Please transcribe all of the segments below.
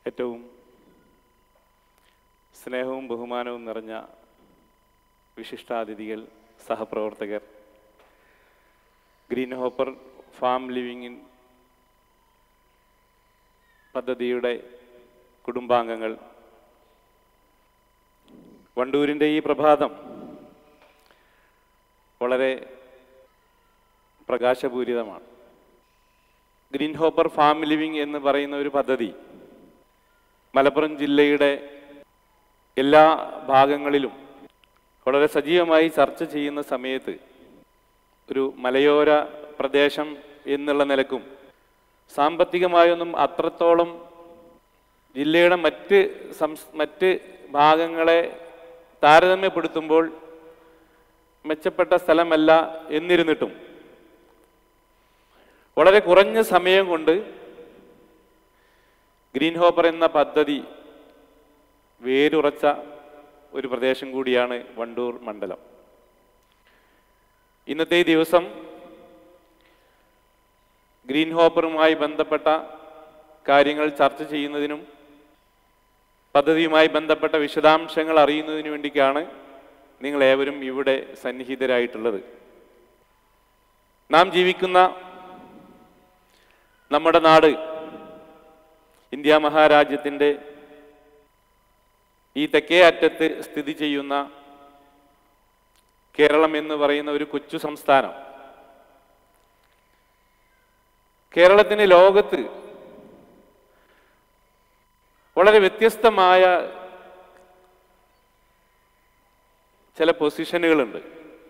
ഏറ്റവും സ്നേഹവും ബഹുമാനവും നിറഞ്ഞ വിശിഷ്ടാതിഥികൾ സഹപ്രവർത്തകർ Green Hopper Farm Living in പദ്ധതിയുടെ കുടുംബാംഗങ്ങൾ വണ്ടൂരിൻ്റെ ഈ പ്രഭാതം വളരെ പ്രകാശപൂരിതമാണ് ഗ്രീൻ ഹോപ്പർ ഫാം ലിവിംഗ് എന്ന് പറയുന്ന ഒരു പദ്ധതി മലപ്പുറം ജില്ലയുടെ എല്ലാ ഭാഗങ്ങളിലും വളരെ സജീവമായി ചർച്ച ചെയ്യുന്ന സമയത്ത് ഒരു മലയോര പ്രദേശം എന്നുള്ള നിലക്കും സാമ്പത്തികമായൊന്നും അത്രത്തോളം ജില്ലയുടെ മറ്റ് സംസ് മറ്റ് ഭാഗങ്ങളെ താരതമ്യപ്പെടുത്തുമ്പോൾ മെച്ചപ്പെട്ട സ്ഥലമല്ല എന്നിരുന്നിട്ടും വളരെ കുറഞ്ഞ സമയം കൊണ്ട് ഗ്രീൻ ഹോപ്പർ എന്ന പദ്ധതി വേരുറച്ച ഒരു പ്രദേശം കൂടിയാണ് വണ്ടൂർ മണ്ഡലം ഇന്നത്തെ ഈ ദിവസം ഗ്രീൻ ഹോപ്പറുമായി ബന്ധപ്പെട്ട കാര്യങ്ങൾ ചർച്ച ചെയ്യുന്നതിനും പദ്ധതിയുമായി ബന്ധപ്പെട്ട വിശദാംശങ്ങൾ അറിയുന്നതിനു വേണ്ടിക്കാണ് നിങ്ങൾ ഏവരും ഇവിടെ സന്നിഹിതരായിട്ടുള്ളത് നാം ജീവിക്കുന്ന നമ്മുടെ നാട് ഇന്ത്യ മഹാരാജ്യത്തിൻ്റെ ഈ തെക്കേ അറ്റത്ത് സ്ഥിതി ചെയ്യുന്ന കേരളം എന്ന് പറയുന്ന ഒരു കൊച്ചു സംസ്ഥാനം കേരളത്തിന് ലോകത്ത് വളരെ വ്യത്യസ്തമായ ചില പൊസിഷനുകളുണ്ട്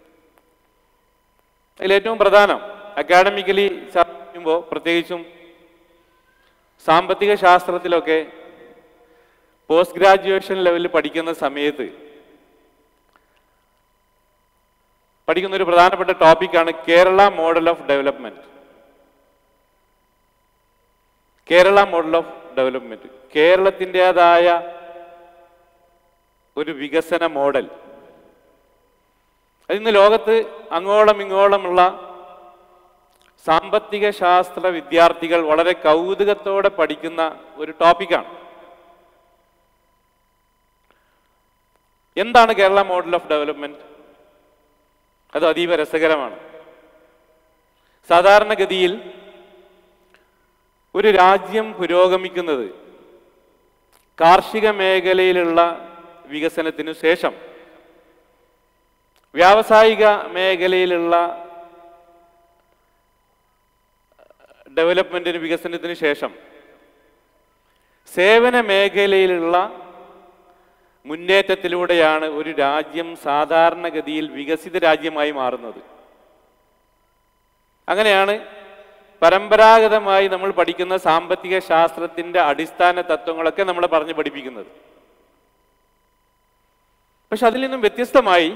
അതിലേറ്റവും പ്രധാനം അക്കാഡമിക്കലി ചർച്ച ചെയ്യുമ്പോൾ പ്രത്യേകിച്ചും സാമ്പത്തിക ശാസ്ത്രത്തിലൊക്കെ പോസ്റ്റ് ഗ്രാജുവേഷൻ ലെവലിൽ പഠിക്കുന്ന സമയത്ത് പഠിക്കുന്ന ഒരു പ്രധാനപ്പെട്ട ടോപ്പിക്കാണ് Kerala model of development Kerala model of development കേരളത്തിൻ്റെതായ ഒരു വികസന മോഡൽ അതിന്ന് ലോകത്ത് അങ്ങോളം ഇങ്ങോളമുള്ള സാമ്പത്തിക ശാസ്ത്ര വിദ്യാർത്ഥികൾ വളരെ കൗതുകത്തോടെ പഠിക്കുന്ന ഒരു ടോപ്പിക്കാണ് എന്താണ് കേരള മോഡൽ ഓഫ് ഡെവലപ്മെന്റ് അത് അതീവ രസകരമാണ് സാധാരണഗതിയിൽ ഒരു രാജ്യം പുരോഗമിക്കുന്നത് കാർഷിക മേഖലയിലുള്ള വികസനത്തിനു ശേഷം വ്യാവസായിക മേഖലയിലുള്ള ഡെവലപ്മെന്റിന് വികസനത്തിന് ശേഷം സേവന മേഖലയിലുള്ള മുന്നേറ്റത്തിലൂടെയാണ് ഒരു രാജ്യം സാധാരണഗതിയിൽ വികസിത രാജ്യമായി മാറുന്നത് അങ്ങനെയാണ് പരമ്പരാഗതമായി നമ്മൾ പഠിക്കുന്ന സാമ്പത്തിക ശാസ്ത്രത്തിന്റെ അടിസ്ഥാന തത്വങ്ങളൊക്കെ നമ്മൾ പറഞ്ഞ് പഠിപ്പിക്കുന്നത് പക്ഷെ അതിൽ നിന്നും വ്യത്യസ്തമായി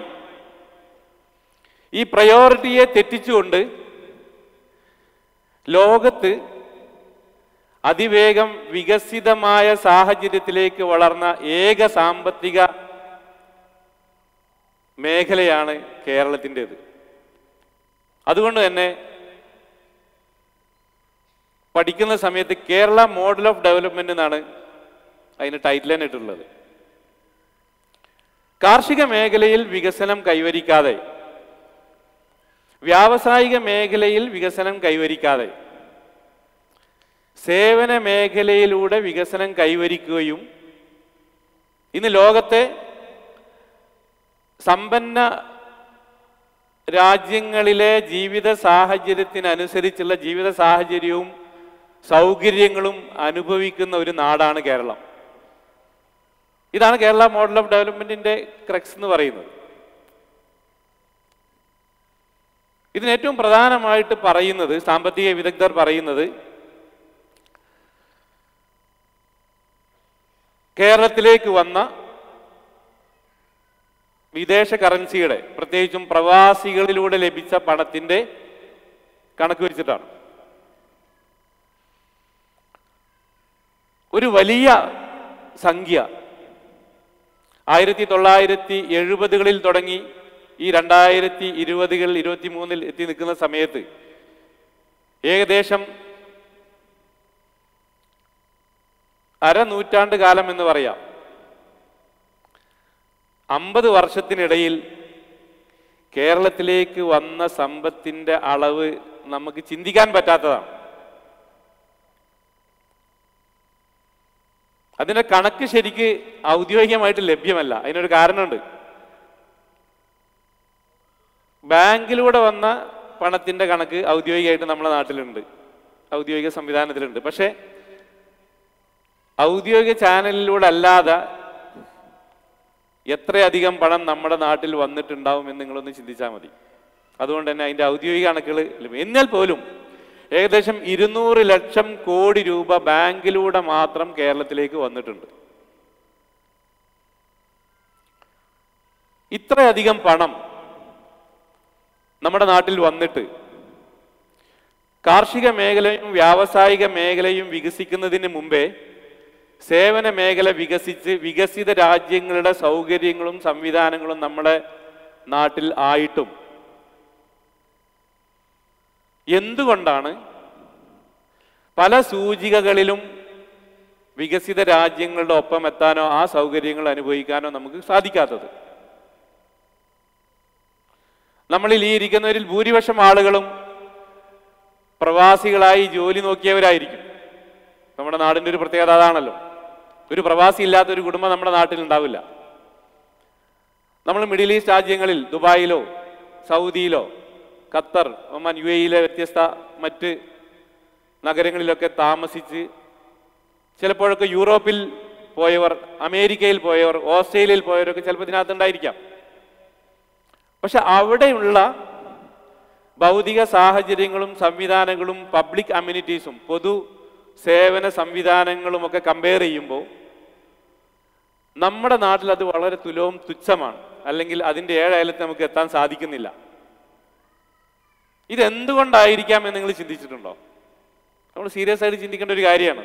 ഈ പ്രയോറിറ്റിയെ തെറ്റിച്ചുകൊണ്ട് ലോകത്ത് അതിവേഗം വികസിതമായ സാഹചര്യത്തിലേക്ക് വളർന്ന ഏക സാമ്പത്തിക മേഖലയാണ് കേരളത്തിൻ്റെത് അതുകൊണ്ട് തന്നെ പഠിക്കുന്ന സമയത്ത് കേരള മോഡൽ ഓഫ് ഡെവലപ്മെന്റ് എന്നാണ് അതിന് ടൈറ്റിൽ തന്നെ ഇട്ടുള്ളത് കാർഷിക മേഖലയിൽ വികസനം കൈവരിക്കാതെ വ്യാവസായിക മേഖലയിൽ വികസനം കൈവരിക്കാതെ സേവന മേഖലയിലൂടെ വികസനം കൈവരിക്കുകയും ഇന്ന് ലോകത്തെ സമ്പന്ന രാജ്യങ്ങളിലെ ജീവിത സാഹചര്യത്തിനനുസരിച്ചുള്ള ജീവിത സാഹചര്യവും സൗകര്യങ്ങളും അനുഭവിക്കുന്ന ഒരു നാടാണ് കേരളം ഇതാണ് കേരള മോഡൽ ഓഫ് ഡെവലപ്മെന്റിന്റെ ക്രക്സ് എന്ന് പറയുന്നത് ഇതിന് ഏറ്റവും പ്രധാനമായിട്ട് പറയുന്നത് സാമ്പത്തിക വിദഗ്ധർ പറയുന്നത് കേരളത്തിലേക്ക് വന്ന വിദേശ കറൻസിയുടെ പ്രത്യേകിച്ചും പ്രവാസികളിലൂടെ ലഭിച്ച പണത്തിന്റെ കണക്ക് വെച്ചിട്ടാണ് ഒരു വലിയ സംഖ്യ ആയിരത്തി തൊള്ളായിരത്തി എഴുപതുകളിൽ തുടങ്ങി ഈ രണ്ടായിരത്തി ഇരുപതുകൾ ഇരുപത്തി മൂന്നിൽ എത്തി നിൽക്കുന്ന സമയത്ത് ഏകദേശം അരനൂറ്റാണ്ട് കാലം എന്ന് പറയാം അമ്പത് വർഷത്തിനിടയിൽ കേരളത്തിലേക്ക് വന്ന സമ്പത്തിന്റെ അളവ് നമുക്ക് ചിന്തിക്കാൻ പറ്റാത്തതാണ് അതിന്റെ കണക്ക് ശരിക്ക് ഔദ്യോഗികമായിട്ട് ലഭ്യമല്ല അതിനൊരു കാരണമുണ്ട് ബാങ്കിലൂടെ വന്ന പണത്തിന്റെ കണക്ക് ഔദ്യോഗികമായിട്ട് നമ്മുടെ നാട്ടിലുണ്ട് ഔദ്യോഗിക സംവിധാനത്തിലുണ്ട് പക്ഷേ ഔദ്യോഗിക ചാനലിലൂടെ അല്ലാതെ എത്രയധികം പണം നമ്മുടെ നാട്ടിൽ വന്നിട്ടുണ്ടാവും എന്ന് നിങ്ങളൊന്ന് ചിന്തിച്ചാൽ മതി അതുകൊണ്ട് തന്നെ അതിന്റെ ഔദ്യോഗിക കണക്കുകൾ ലഭ്യം. എന്നാൽ പോലും ഏകദേശം ഇരുന്നൂറ് ലക്ഷം കോടി രൂപ ബാങ്കിലൂടെ മാത്രം കേരളത്തിലേക്ക് വന്നിട്ടുണ്ട് ഇത്രയധികം പണം നമ്മുടെ നാട്ടിൽ വന്നിട്ട് കാർഷിക മേഖലയും വ്യാവസായിക മേഖലയും വികസിക്കുന്നതിന് മുമ്പേ സേവന മേഖല വികസിച്ച് വികസിത രാജ്യങ്ങളുടെ സൗകര്യങ്ങളും സംവിധാനങ്ങളും നമ്മുടെ നാട്ടിൽ ആയിട്ടും എന്തുകൊണ്ടാണ് പല സൂചികകളിലും വികസിത രാജ്യങ്ങളുടെ ഒപ്പം എത്താനോ ആ സൗകര്യങ്ങൾ അനുഭവിക്കാനോ നമുക്ക് സാധിക്കാത്തത് നമ്മളിൽ ഈ ഇരിക്കുന്നവരിൽ ഭൂരിപക്ഷം ആളുകളും പ്രവാസികളായി ജോലി നോക്കിയവരായിരിക്കും നമ്മുടെ നാടിന്റെ ഒരു പ്രത്യേകത അതാണല്ലോ ഒരു പ്രവാസി ഇല്ലാത്ത ഒരു കുടുംബം നമ്മുടെ നാട്ടിൽ ഉണ്ടാവില്ല നമ്മൾ മിഡിൽ ഈസ്റ്റ് രാജ്യങ്ങളിൽ ദുബായിലോ സൗദിയിലോ ഖത്തർ ഒമാൻ യു എയിലെ വ്യത്യസ്ത മറ്റ് നഗരങ്ങളിലൊക്കെ താമസിച്ച് ചിലപ്പോഴൊക്കെ യൂറോപ്പിൽ പോയവർ അമേരിക്കയിൽ പോയവർ ഓസ്ട്രേലിയയിൽ പോയവരൊക്കെ ചിലപ്പോൾ ഇതിനകത്ത് ഉണ്ടായിരിക്കാം പക്ഷെ അവിടെയുള്ള ഭൗതിക സാഹചര്യങ്ങളും സംവിധാനങ്ങളും പബ്ലിക് അമ്യൂണിറ്റീസും പൊതു സേവന സംവിധാനങ്ങളും ഒക്കെ കമ്പയർ ചെയ്യുമ്പോൾ നമ്മുടെ നാട്ടിൽ അത് വളരെ തുലവും തുച്ഛമാണ് അല്ലെങ്കിൽ അതിൻ്റെ ഏഴയലത്ത് നമുക്ക് എത്താൻ സാധിക്കുന്നില്ല ഇതെന്തുകൊണ്ടായിരിക്കാം എന്ന് നിങ്ങൾ ചിന്തിച്ചിട്ടുണ്ടോ നമ്മൾ സീരിയസ് ആയിട്ട് ചിന്തിക്കേണ്ട ഒരു കാര്യമാണ്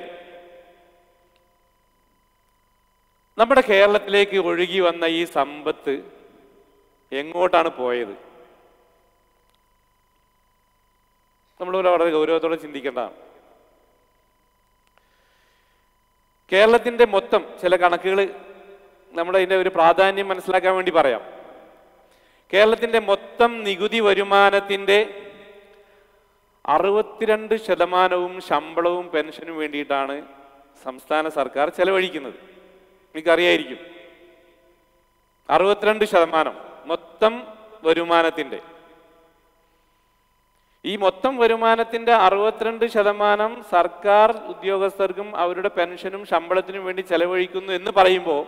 നമ്മുടെ കേരളത്തിലേക്ക് ഒഴുകി വന്ന ഈ സമ്പത്ത് എങ്ങോട്ടാണ് പോയത് നമ്മൾ വളരെ ഗൗരവത്തോടെ ചിന്തിക്കേണ്ടതാണ് കേരളത്തിന്റെ മൊത്തം ചില കണക്കുകൾ നമ്മുടെ ഇതിന്റെ ഒരു പ്രാധാന്യം മനസ്സിലാക്കാൻ വേണ്ടി പറയാം കേരളത്തിന്റെ മൊത്തം നികുതി വരുമാനത്തിന്റെ അറുപത്തിരണ്ട് ശതമാനവും ശമ്പളവും പെൻഷനും വേണ്ടിയിട്ടാണ് സംസ്ഥാന സർക്കാർ ചെലവഴിക്കുന്നത് എനിക്കറിയായിരിക്കും അറുപത്തിരണ്ട് ശതമാനം മൊത്തം വരുമാനത്തിന്റെ ഈ മൊത്തം വരുമാനത്തിന്റെ അറുപത്തിരണ്ട് ശതമാനം സർക്കാർ ഉദ്യോഗസ്ഥർക്കും അവരുടെ പെൻഷനും ശമ്പളത്തിനും വേണ്ടി ചെലവഴിക്കുന്നു എന്ന് പറയുമ്പോൾ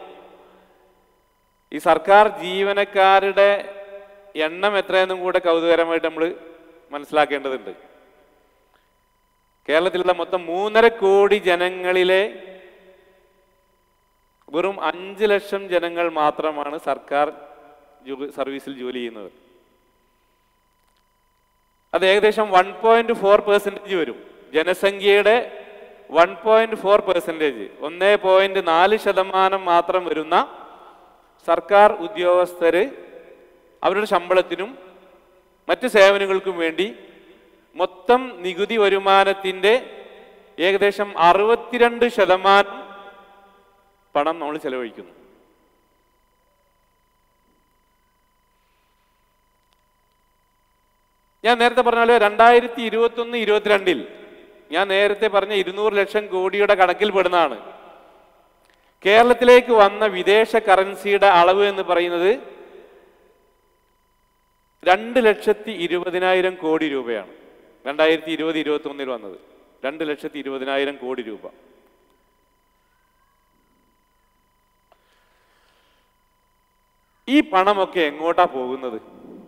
ഈ സർക്കാർ ജീവനക്കാരുടെ എണ്ണം എത്രയെന്നും കൂടെ കൗതുകരമായിട്ട് നമ്മൾ മനസ്സിലാക്കേണ്ടതുണ്ട് കേരളത്തിലുള്ള മൊത്തം മൂന്നര കോടി ജനങ്ങളിലെ വെറും അഞ്ച് ലക്ഷം ജനങ്ങൾ മാത്രമാണ് സർക്കാർ ജോ- സർവീസിൽ ജോലി ചെയ്യുന്നത് അത് ഏകദേശം വൺ പോയിന്റ് ഫോർ പെർസെൻറ്റേജ് വരും ജനസംഖ്യയുടെ വൺ പോയിന്റ് ഫോർ പെർസെൻറ്റേജ് ഒന്നേ പോയിന്റ് നാല് ശതമാനം മാത്രം വരുന്ന സർക്കാർ ഉദ്യോഗസ്ഥര് അവരുടെ ശമ്പളത്തിനും മറ്റ് സേവനങ്ങൾക്കും വേണ്ടി മൊത്തം നികുതി വരുമാനത്തിന്റെ ഏകദേശം അറുപത്തിരണ്ട് ശതമാനം പണം നമ്മൾ ചെലവഴിക്കുന്നു ഞാൻ നേരത്തെ പറഞ്ഞ പോലെ രണ്ടായിരത്തി ഇരുപത്തി ഒന്ന് ഇരുപത്തിരണ്ടിൽ ഞാൻ നേരത്തെ പറഞ്ഞ ഇരുന്നൂറ് ലക്ഷം കോടിയുടെ കണക്കിൽ പെടുന്നതാണ് കേരളത്തിലേക്ക് വന്ന വിദേശ കറൻസിയുടെ അളവ് എന്ന് പറയുന്നത് രണ്ട് ലക്ഷത്തി ഇരുപതിനായിരം കോടി രൂപയാണ് രണ്ടായിരത്തി ഇരുപത് ഇരുപത്തി ഒന്നിൽ വന്നത് രണ്ട് ലക്ഷത്തി ഇരുപതിനായിരം കോടി രൂപ ഈ പണമൊക്കെ എങ്ങോട്ടാ പോകുന്നത്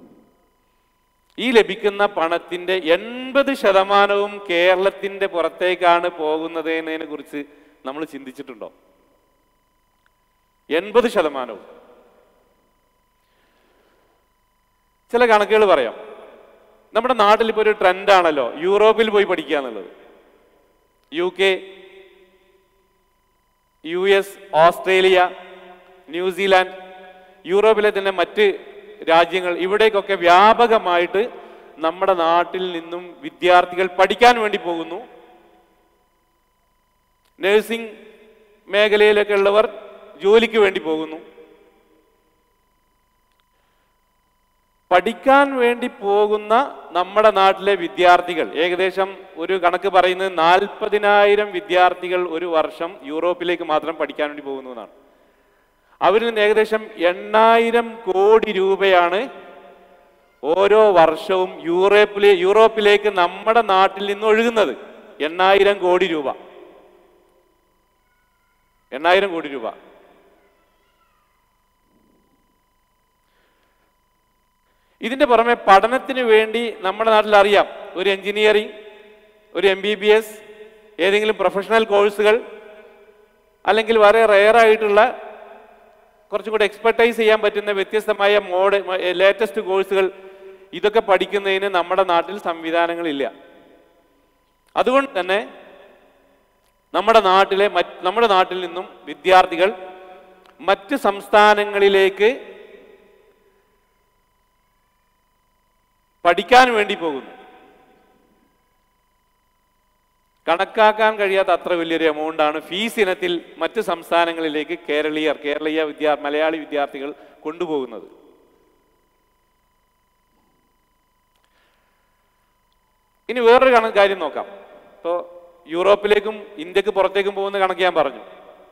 ഈ ലഭിക്കുന്ന പണത്തിന്റെ എൺപത് ശതമാനവും കേരളത്തിന്റെ പുറത്തേക്കാണ് പോകുന്നത് എന്നതിനെ കുറിച്ച് നമ്മൾ ചിന്തിച്ചിട്ടുണ്ടോ എൺപത് ശതമാനവും ചില കണക്കുകൾ പറയാം നമ്മുടെ നാട്ടിൽ ഇപ്പോൾ ഒരു ട്രെൻഡാണല്ലോ യൂറോപ്പിൽ പോയി പഠിക്കുക എന്നുള്ളത് U K U S Australia New Zealand യൂറോപ്പിലെ തന്നെ മറ്റ് രാജ്യങ്ങൾ ഇവിടേക്കൊക്കെ വ്യാപകമായിട്ട് നമ്മുടെ നാട്ടിൽ നിന്നും വിദ്യാർത്ഥികൾ പഠിക്കാൻ വേണ്ടി പോകുന്നു നഴ്സിംഗ് മേഖലയിലൊക്കെ ഉള്ളവർ ജോലിക്ക് വേണ്ടി പോകുന്നു പഠിക്കാൻ വേണ്ടി പോകുന്ന നമ്മുടെ നാട്ടിലെ വിദ്യാർത്ഥികൾ ഏകദേശം ഒരു കണക്ക് പറയുന്നത് നാൽപ്പതിനായിരം വിദ്യാർത്ഥികൾ ഒരു വർഷം യൂറോപ്പിലേക്ക് മാത്രം പഠിക്കാൻ വേണ്ടി പോകുന്നു എന്നാണ് അവരിൽ നിന്ന് ഏകദേശം എണ്ണായിരം കോടി രൂപയാണ് ഓരോ വർഷവും യൂറോപ്പിലെ യൂറോപ്പിലേക്ക് നമ്മുടെ നാട്ടിൽ നിന്ന് ഒഴുകുന്നത് എണ്ണായിരം കോടി രൂപ എണ്ണായിരം കോടി രൂപ ഇതിന്റെ പുറമെ പഠനത്തിന് വേണ്ടി നമ്മുടെ നാട്ടിൽ അറിയാം ഒരു എഞ്ചിനീയറിംഗ് ഒരു എം ബി ബി എസ് ഏതെങ്കിലും പ്രൊഫഷണൽ കോഴ്സുകൾ അല്ലെങ്കിൽ വളരെ റെയർ ആയിട്ടുള്ള കുറച്ചും കൂടെ എക്സ്പെർട്ടൈസ് ചെയ്യാൻ പറ്റുന്ന വ്യത്യസ്തമായ മോഡ് ലേറ്റസ്റ്റ് കോഴ്സുകൾ ഇതൊക്കെ പഠിക്കുന്നതിന് നമ്മുടെ നാട്ടിൽ സംവിധാനങ്ങളില്ല അതുകൊണ്ട് തന്നെ നമ്മുടെ നാട്ടിലെ മറ്റ് നമ്മുടെ നാട്ടിൽ നിന്നും വിദ്യാർത്ഥികൾ മറ്റ് സംസ്ഥാനങ്ങളിലേക്ക് പഠിക്കാൻ വേണ്ടി പോകുന്നു കണക്കാക്കാൻ കഴിയാത്ത അത്ര വലിയൊരു എമൗണ്ട് ആണ് ഫീസ് ഇനത്തിൽ മറ്റ് സംസ്ഥാനങ്ങളിലേക്ക് കേരളീയർ കേരളീയ വിദ്യാ മലയാളി വിദ്യാർത്ഥികൾ കൊണ്ടുപോകുന്നത് ഇനി വേറൊരു കണക്ക് കാര്യം നോക്കാം ഇപ്പോൾ യൂറോപ്പിലേക്കും ഇന്ത്യക്ക് പുറത്തേക്കും പോകുന്ന കണക്ക് ഞാൻ പറഞ്ഞു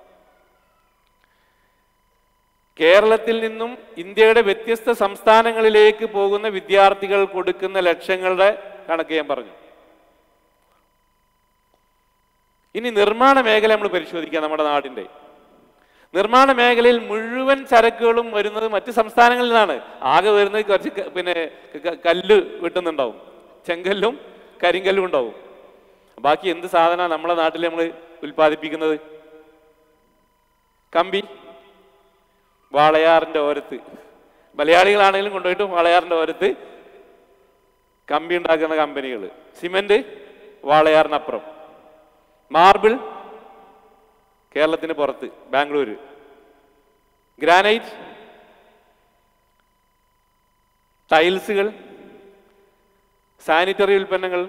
കേരളത്തിൽ നിന്നും ഇന്ത്യയുടെ വ്യത്യസ്ത സംസ്ഥാനങ്ങളിലേക്ക് പോകുന്ന വിദ്യാർത്ഥികൾ കൊടുക്കുന്ന ലക്ഷങ്ങളുടെ കണക്ക് ഞാൻ പറഞ്ഞു ഇനി നിർമ്മാണ മേഖല നമ്മൾ പരിശോധിക്കാം നമ്മുടെ നാടിന്റെ നിർമ്മാണ മേഖലയിൽ മുഴുവൻ ചരക്കുകളും വരുന്നത് മറ്റ് സംസ്ഥാനങ്ങളിൽ നിന്നാണ് ആകെ വരുന്നത് കുറച്ച് ക- പിന്നെ ക- ക- കല്ല് വെട്ടുന്നുണ്ടാവും ചെങ്കല്ലും കരിങ്കല്ലും ഉണ്ടാവും ബാക്കി എന്ത് സാധന നമ്മളെ നാട്ടിൽ നമ്മൾ ഉൽപ്പാദിപ്പിക്കുന്നത് കമ്പി വാളയാറിന്റെ ഓരത്ത് മലയാളികളാണെങ്കിലും കൊണ്ടുപോയിട്ട് വാളയാറിന്റെ ഓരത്ത് കമ്പി ഉണ്ടാക്കുന്ന കമ്പനികൾ സിമന്റ് വാളയാറിനപ്പുറം മാർബിൾ കേരളത്തിന് പുറത്ത് ബാംഗ്ലൂര് ഗ്രാനൈറ്റ് ടൈൽസുകൾ സാനിറ്ററി ഉൽപ്പന്നങ്ങൾ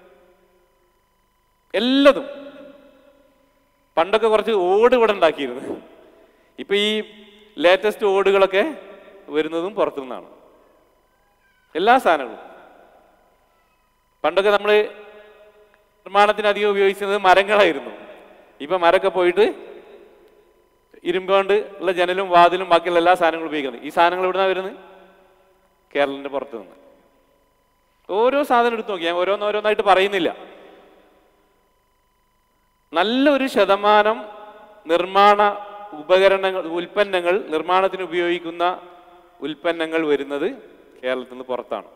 എല്ലാതും പണ്ടൊക്കെ കുറച്ച് ഓട് ഇവിടെ ഉണ്ടാക്കിയിരുന്നു ഇപ്പൊ ഈ ലേറ്റസ്റ്റ് ഓടുകളൊക്കെ വരുന്നതും പുറത്തു നിന്നാണ് എല്ലാ സാധനങ്ങളും പണ്ടൊക്കെ നമ്മൾ നിർമ്മാണത്തിന് അധികം ഉപയോഗിച്ചിരുന്നത് മരങ്ങളായിരുന്നു ഇപ്പൊ മരമൊക്കെ പോയിട്ട് ഇരുമ്പ് കൊണ്ട് ഉള്ള ജനലും വാതിലും ബാക്കിയുള്ള എല്ലാ സാധനങ്ങളും ഉപയോഗിക്കുന്നത് ഈ സാധനങ്ങൾ എവിടുന്നാ വരുന്നത് കേരളത്തിന്റെ പുറത്ത് നിന്ന് ഓരോ സാധനം എടുത്ത് നോക്കി ഞാൻ ഓരോന്നോരോന്നായിട്ട് പറയുന്നില്ല നല്ലൊരു ശതമാനം നിർമ്മാണ ഉപകരണങ്ങൾ ഉൽപ്പന്നങ്ങൾ നിർമ്മാണത്തിന് ഉപയോഗിക്കുന്ന ഉൽപ്പന്നങ്ങൾ വരുന്നത് കേരളത്തിൽ നിന്ന് പുറത്താണ്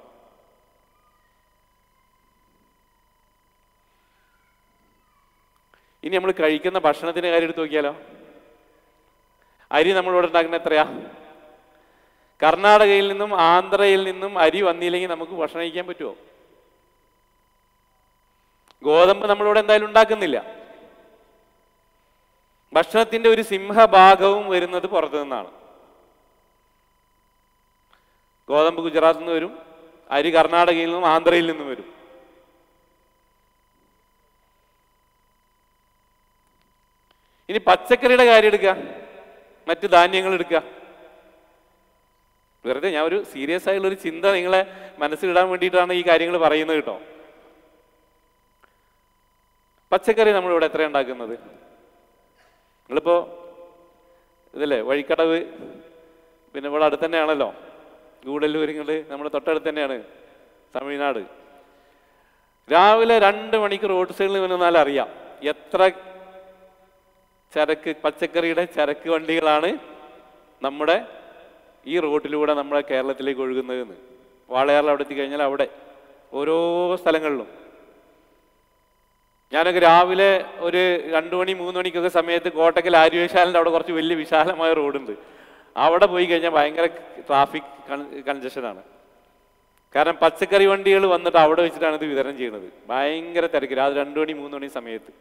ഇനി നമ്മൾ കഴിക്കുന്ന ഭക്ഷണത്തിന്റെ കാര്യം എടുത്ത് നോക്കിയാലോ അരി നമ്മളിവിടെ ഉണ്ടാക്കുന്ന എത്രയാ കർണാടകയിൽ നിന്നും ആന്ധ്രയിൽ നിന്നും അരി വന്നില്ലെങ്കിൽ നമുക്ക് ഭക്ഷണം കഴിക്കാൻ പറ്റുമോ ഗോതമ്പ് നമ്മളിവിടെ എന്തായാലും ഉണ്ടാക്കുന്നില്ല ഭക്ഷണത്തിന്റെ ഒരു സിംഹഭാഗവും വരുന്നത് പുറത്തു നിന്നാണ് ഗോതമ്പ് ഗുജറാത്തിൽ നിന്ന് വരും അരി കർണാടകയിൽ നിന്നും ആന്ധ്രയിൽ നിന്നും വരും ഇനി പച്ചക്കറിയുടെ കാര്യം എടുക്കുക മറ്റ് ധാന്യങ്ങൾ എടുക്കുക വെറുതെ ഞാൻ ഒരു സീരിയസ് ആയുള്ള ഒരു ചിന്ത നിങ്ങളെ മനസ്സിലിടാൻ വേണ്ടിയിട്ടാണ് ഈ കാര്യങ്ങൾ പറയുന്നത് കേട്ടോ പച്ചക്കറി നമ്മളിവിടെ എത്ര ഉണ്ടാക്കുന്നത് നിങ്ങളിപ്പോ ഇതല്ലേ വഴിക്കടവ് പിന്നെ ഇവിടെ അടുത്ത് തന്നെയാണല്ലോ ഗൂഡല്ലൂർ ഇങ്ങോട്ട് നമ്മുടെ തൊട്ടടുത്ത് തന്നെയാണ് തമിഴ്നാട് രാവിലെ രണ്ട് മണിക്ക് റോഡ് സൈഡിൽ വന്നാൽ അറിയാം എത്ര ചരക്ക് പച്ചക്കറിയുടെ ചരക്ക് വണ്ടികളാണ് നമ്മുടെ ഈ റോട്ടിലൂടെ നമ്മുടെ കേരളത്തിലേക്ക് ഒഴുകുന്നതെന്ന് വാളയാറിൽ അവിടെ എത്തിക്കഴിഞ്ഞാൽ അവിടെ ഓരോ സ്ഥലങ്ങളിലും ഞാനൊക്കെ രാവിലെ ഒരു രണ്ടു മണി മൂന്ന് മണിക്കൊക്കെ സമയത്ത് കോട്ടക്കൽ ആര്യവശാലിൻ്റെ അവിടെ കുറച്ച് വലിയ വിശാലമായ റോഡുണ്ട് അവിടെ പോയി കഴിഞ്ഞാൽ ഭയങ്കര ട്രാഫിക് കൺജഷനാണ് കാരണം പച്ചക്കറി വണ്ടികൾ വന്നിട്ട് അവിടെ വെച്ചിട്ടാണ് ഇത് വിതരണം ചെയ്യുന്നത് ഭയങ്കര തിരക്ക് രാത്രി രണ്ടു മണി മൂന്ന് മണി സമയത്ത്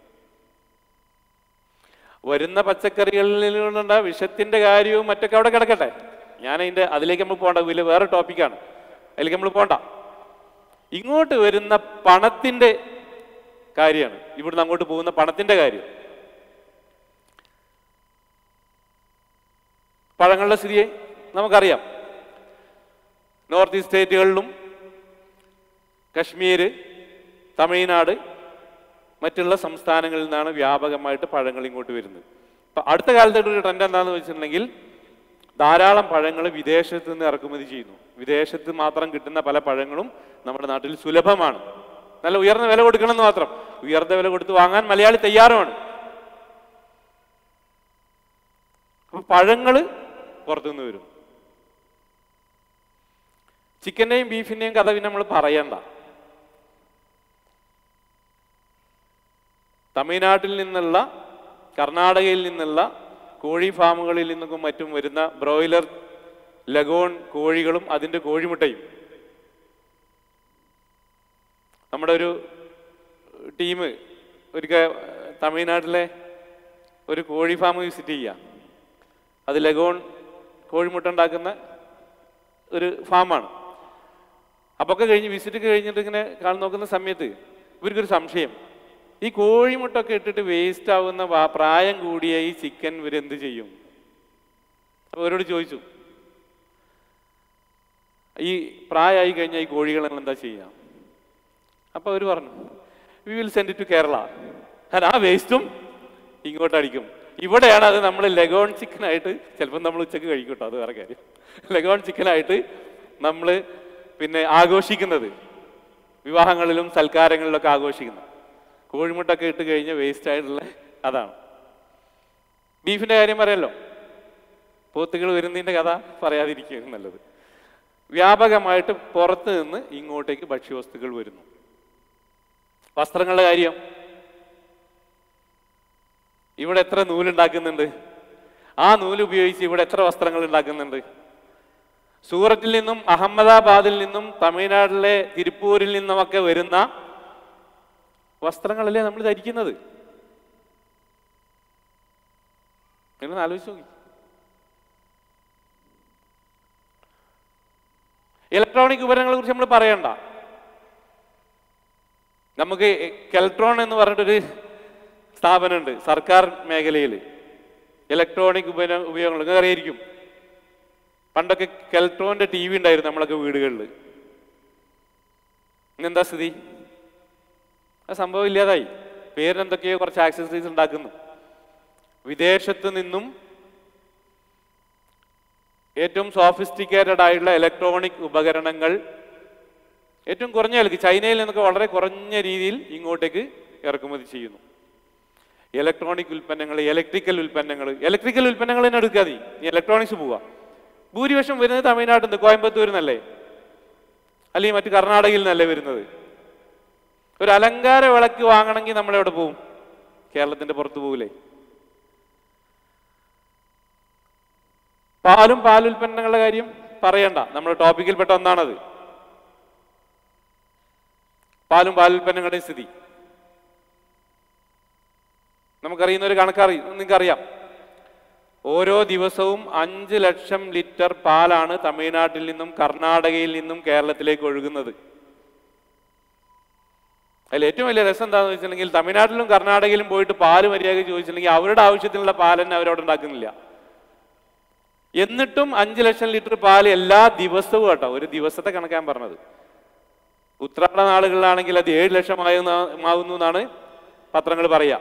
വരുന്ന പച്ചക്കറികളിൽ നിന്നുള്ള വിഷത്തിന്റെ കാര്യവും മറ്റൊക്കെ അവിടെ കിടക്കട്ടെ ഞാൻ അതിന്റെ അതിലേക്ക് നമ്മൾ പോകണ്ട വലിയ വേറെ ടോപ്പിക്കാണ് അതിലേക്ക് നമ്മൾ പോണ്ട ഇങ്ങോട്ട് വരുന്ന പണത്തിന്റെ കാര്യമാണ് ഇവിടുന്ന് അങ്ങോട്ട് പോകുന്ന പണത്തിന്റെ കാര്യം പഴങ്ങളുടെ സ്ഥിതിയെ നമുക്കറിയാം നോർത്ത് ഈസ്റ്റ് സ്റ്റേറ്റുകളിലും കശ്മീർ തമിഴ്നാട് മറ്റുള്ള സംസ്ഥാനങ്ങളിൽ നിന്നാണ് വ്യാപകമായിട്ട് പഴങ്ങൾ ഇങ്ങോട്ട് വരുന്നത് അപ്പൊ അടുത്ത കാലത്തായിട്ട് ഒരു ട്രെൻഡ് എന്താണെന്ന് വെച്ചിട്ടുണ്ടെങ്കിൽ ധാരാളം പഴങ്ങൾ വിദേശത്ത് നിന്ന് ഇറക്കുമതി ചെയ്യുന്നു വിദേശത്ത് മാത്രം കിട്ടുന്ന പല പഴങ്ങളും നമ്മുടെ നാട്ടിൽ സുലഭമാണ് നല്ല ഉയർന്ന വില കൊടുക്കണമെന്ന് മാത്രം ഉയർന്ന വില കൊടുത്ത് വാങ്ങാൻ മലയാളി തയ്യാറുമാണ് അപ്പൊ പഴങ്ങള് പുറത്തുനിന്ന് വരും ചിക്കന്റെയും ബീഫിന്റെയും കഥ പിന്നെ നമ്മൾ പറയണ്ട തമിഴ്നാട്ടിൽ നിന്നുള്ള കർണാടകയിൽ നിന്നുള്ള കോഴി ഫാമുകളിൽ നിന്നും മറ്റും വരുന്ന ബ്രോയിലർ ലഗോൺ കോഴികളും അതിന്റെ കോഴിമുട്ടയും നമ്മുടെ ഒരു ടീം ഒരിക്കൽ തമിഴ്നാട്ടിലെ ഒരു കോഴി ഫാം വിസിറ്റ് ചെയ്യുക അത് ലഗോൺ കോഴിമുട്ട ഉണ്ടാക്കുന്ന ഒരു ഫാമാണ് അപ്പൊ ഒക്കെ കഴിഞ്ഞ് വിസിറ്റ് ഒക്കെ കഴിഞ്ഞിട്ട് ഇങ്ങനെ കാണാൻ നോക്കുന്ന സമയത്ത് ഇവർക്കൊരു സംശയം ഈ കോഴിമുട്ട ഒക്കെ ഇട്ടിട്ട് വേസ്റ്റ് ആവുന്ന വാ- പ്രായം കൂടിയ ഈ ചിക്കൻ ഇവരെന്ത് ചെയ്യും അപ്പൊ അവരോട് ചോദിച്ചു ഈ പ്രായമായി കഴിഞ്ഞാൽ ഈ കോഴികൾ നിങ്ങൾ എന്താ ചെയ്യാം അപ്പൊ അവർ പറഞ്ഞു we will send to Kerala കാരണം ആ വേസ്റ്റും ഇങ്ങോട്ട് അടിക്കും ഇവിടെയാണ് അത് നമ്മൾ ലെഗോൺ ചിക്കനായിട്ട് ചിലപ്പോൾ നമ്മൾ ഉച്ചക്ക് കഴിക്കും കേട്ടോ അത് വേറെ കാര്യം ലെഗോൺ ചിക്കനായിട്ട് നമ്മൾ പിന്നെ ആഘോഷിക്കുന്നത് വിവാഹങ്ങളിലും സൽക്കാരങ്ങളിലൊക്കെ ആഘോഷിക്കുന്നത് കോഴിമുട്ടൊക്കെ ഇട്ട് കഴിഞ്ഞ വേസ്റ്റ് ആയിട്ടുള്ള അതാണ് ബീഫിന്റെ കാര്യം പറയാലോ പോത്തുകൾ വരുന്നതിന്റെ കഥ പറയാതിരിക്കുകയാണ് നല്ലത് വ്യാപകമായിട്ട് പുറത്ത് നിന്ന് ഇങ്ങോട്ടേക്ക് ഭക്ഷ്യവസ്തുക്കൾ വരുന്നു വസ്ത്രങ്ങളുടെ കാര്യം ഇവിടെ എത്ര നൂലുണ്ടാക്കുന്നുണ്ട് ആ നൂല് ഉപയോഗിച്ച് ഇവിടെ എത്ര വസ്ത്രങ്ങൾ ഉണ്ടാക്കുന്നുണ്ട് സൂറത്തിൽ നിന്നും അഹമ്മദാബാദിൽ നിന്നും തമിഴ്നാട്ടിലെ തിരുപ്പൂരിൽ നിന്നുമൊക്കെ വരുന്ന വസ്ത്രങ്ങളല്ലേ നമ്മൾ ധരിക്കുന്നത് നിങ്ങൾ ആലോചിച്ച് നോക്കി ഇലക്ട്രോണിക് ഉപകരണങ്ങളെ കുറിച്ച് നമ്മൾ പറയണ്ട നമുക്ക് കെൽട്രോൺ എന്ന് പറഞ്ഞിട്ടൊരു സ്ഥാപനമുണ്ട് സർക്കാർ മേഖലയിൽ ഇലക്ട്രോണിക് ഉപകരണ ഉപയോഗങ്ങൾ നിങ്ങൾക്ക് അറിയായിരിക്കും പണ്ടൊക്കെ കെൽട്രോണിന്റെ ടി വി ഉണ്ടായിരുന്നു നമ്മളൊക്കെ വീടുകളിൽ ഇന്നെന്താ സ്ഥിതി ആ സംഭവം ഇല്ലാതായി പേരിനെന്തൊക്കെയോ കുറച്ച് ആക്സസറീസ് ഉണ്ടാക്കുന്നു വിദേശത്ത് നിന്നും ഏറ്റവും സോഫിസ്റ്റിക്കേറ്റഡ് ആയിട്ടുള്ള ഇലക്ട്രോണിക് ഉപകരണങ്ങൾ ഏറ്റവും കുറഞ്ഞ വിലക്ക് ചൈനയിൽ നിന്നൊക്കെ വളരെ കുറഞ്ഞ രീതിയിൽ ഇങ്ങോട്ടേക്ക് ഇറക്കുമതി ചെയ്യുന്നു ഇലക്ട്രോണിക് ഉൽപ്പന്നങ്ങൾ ഇലക്ട്രിക്കൽ ഉൽപ്പന്നങ്ങൾ ഇലക്ട്രിക്കൽ ഉൽപ്പന്നങ്ങൾ തന്നെ എടുക്കുക നീ ഇലക്ട്രോണിക്സ് പോവാ ഭൂരിപക്ഷം വരുന്നത് തമിഴ്നാട്ടിൽ നിന്ന് കോയമ്പത്തൂരിൽ നിന്നല്ലേ അല്ലെങ്കിൽ മറ്റു കർണാടകയിൽ നിന്നല്ലേ വരുന്നത് ഒരു അലങ്കാര വിളക്ക് വാങ്ങണമെങ്കിൽ നമ്മൾ എവിടെ പോവും കേരളത്തിന്റെ പുറത്ത് പോകില്ലേ പാലും പാലുൽപ്പന്നങ്ങളുടെ കാര്യം പറയണ്ട നമ്മുടെ ടോപ്പിക്കിൽപ്പെട്ട ഒന്നാണത് പാലും പാലുൽപ്പന്നങ്ങളുടെയും സ്ഥിതി നമുക്കറിയുന്ന ഒരു കണക്കറി നിങ്ങൾക്കറിയാം ഓരോ ദിവസവും അഞ്ച് ലക്ഷം ലിറ്റർ പാലാണ് തമിഴ്നാട്ടിൽ നിന്നും കർണാടകയിൽ നിന്നും കേരളത്തിലേക്ക് ഒഴുകുന്നത് അതിൽ ഏറ്റവും വലിയ രസം എന്താണെന്ന് വെച്ചിട്ടുണ്ടെങ്കിൽ തമിഴ്നാട്ടിലും കർണാടകയിലും പോയിട്ട് പാല് മര്യാദ ചോദിച്ചിട്ടുണ്ടെങ്കിൽ അവരുടെ ആവശ്യത്തിനുള്ള പാൽ തന്നെ അവരവിടെ ഉണ്ടാക്കുന്നില്ല എന്നിട്ടും അഞ്ച് ലക്ഷം ലിറ്റർ പാല് എല്ലാ ദിവസവും കേട്ടോ ഒരു ദിവസത്തെ കണക്കാൻ പറഞ്ഞത് ഉത്രാട നാളുകളിലാണെങ്കിൽ അത് ഏഴ് ലക്ഷം ആകുന്നു എന്നാണ് പത്രങ്ങൾ പറയുക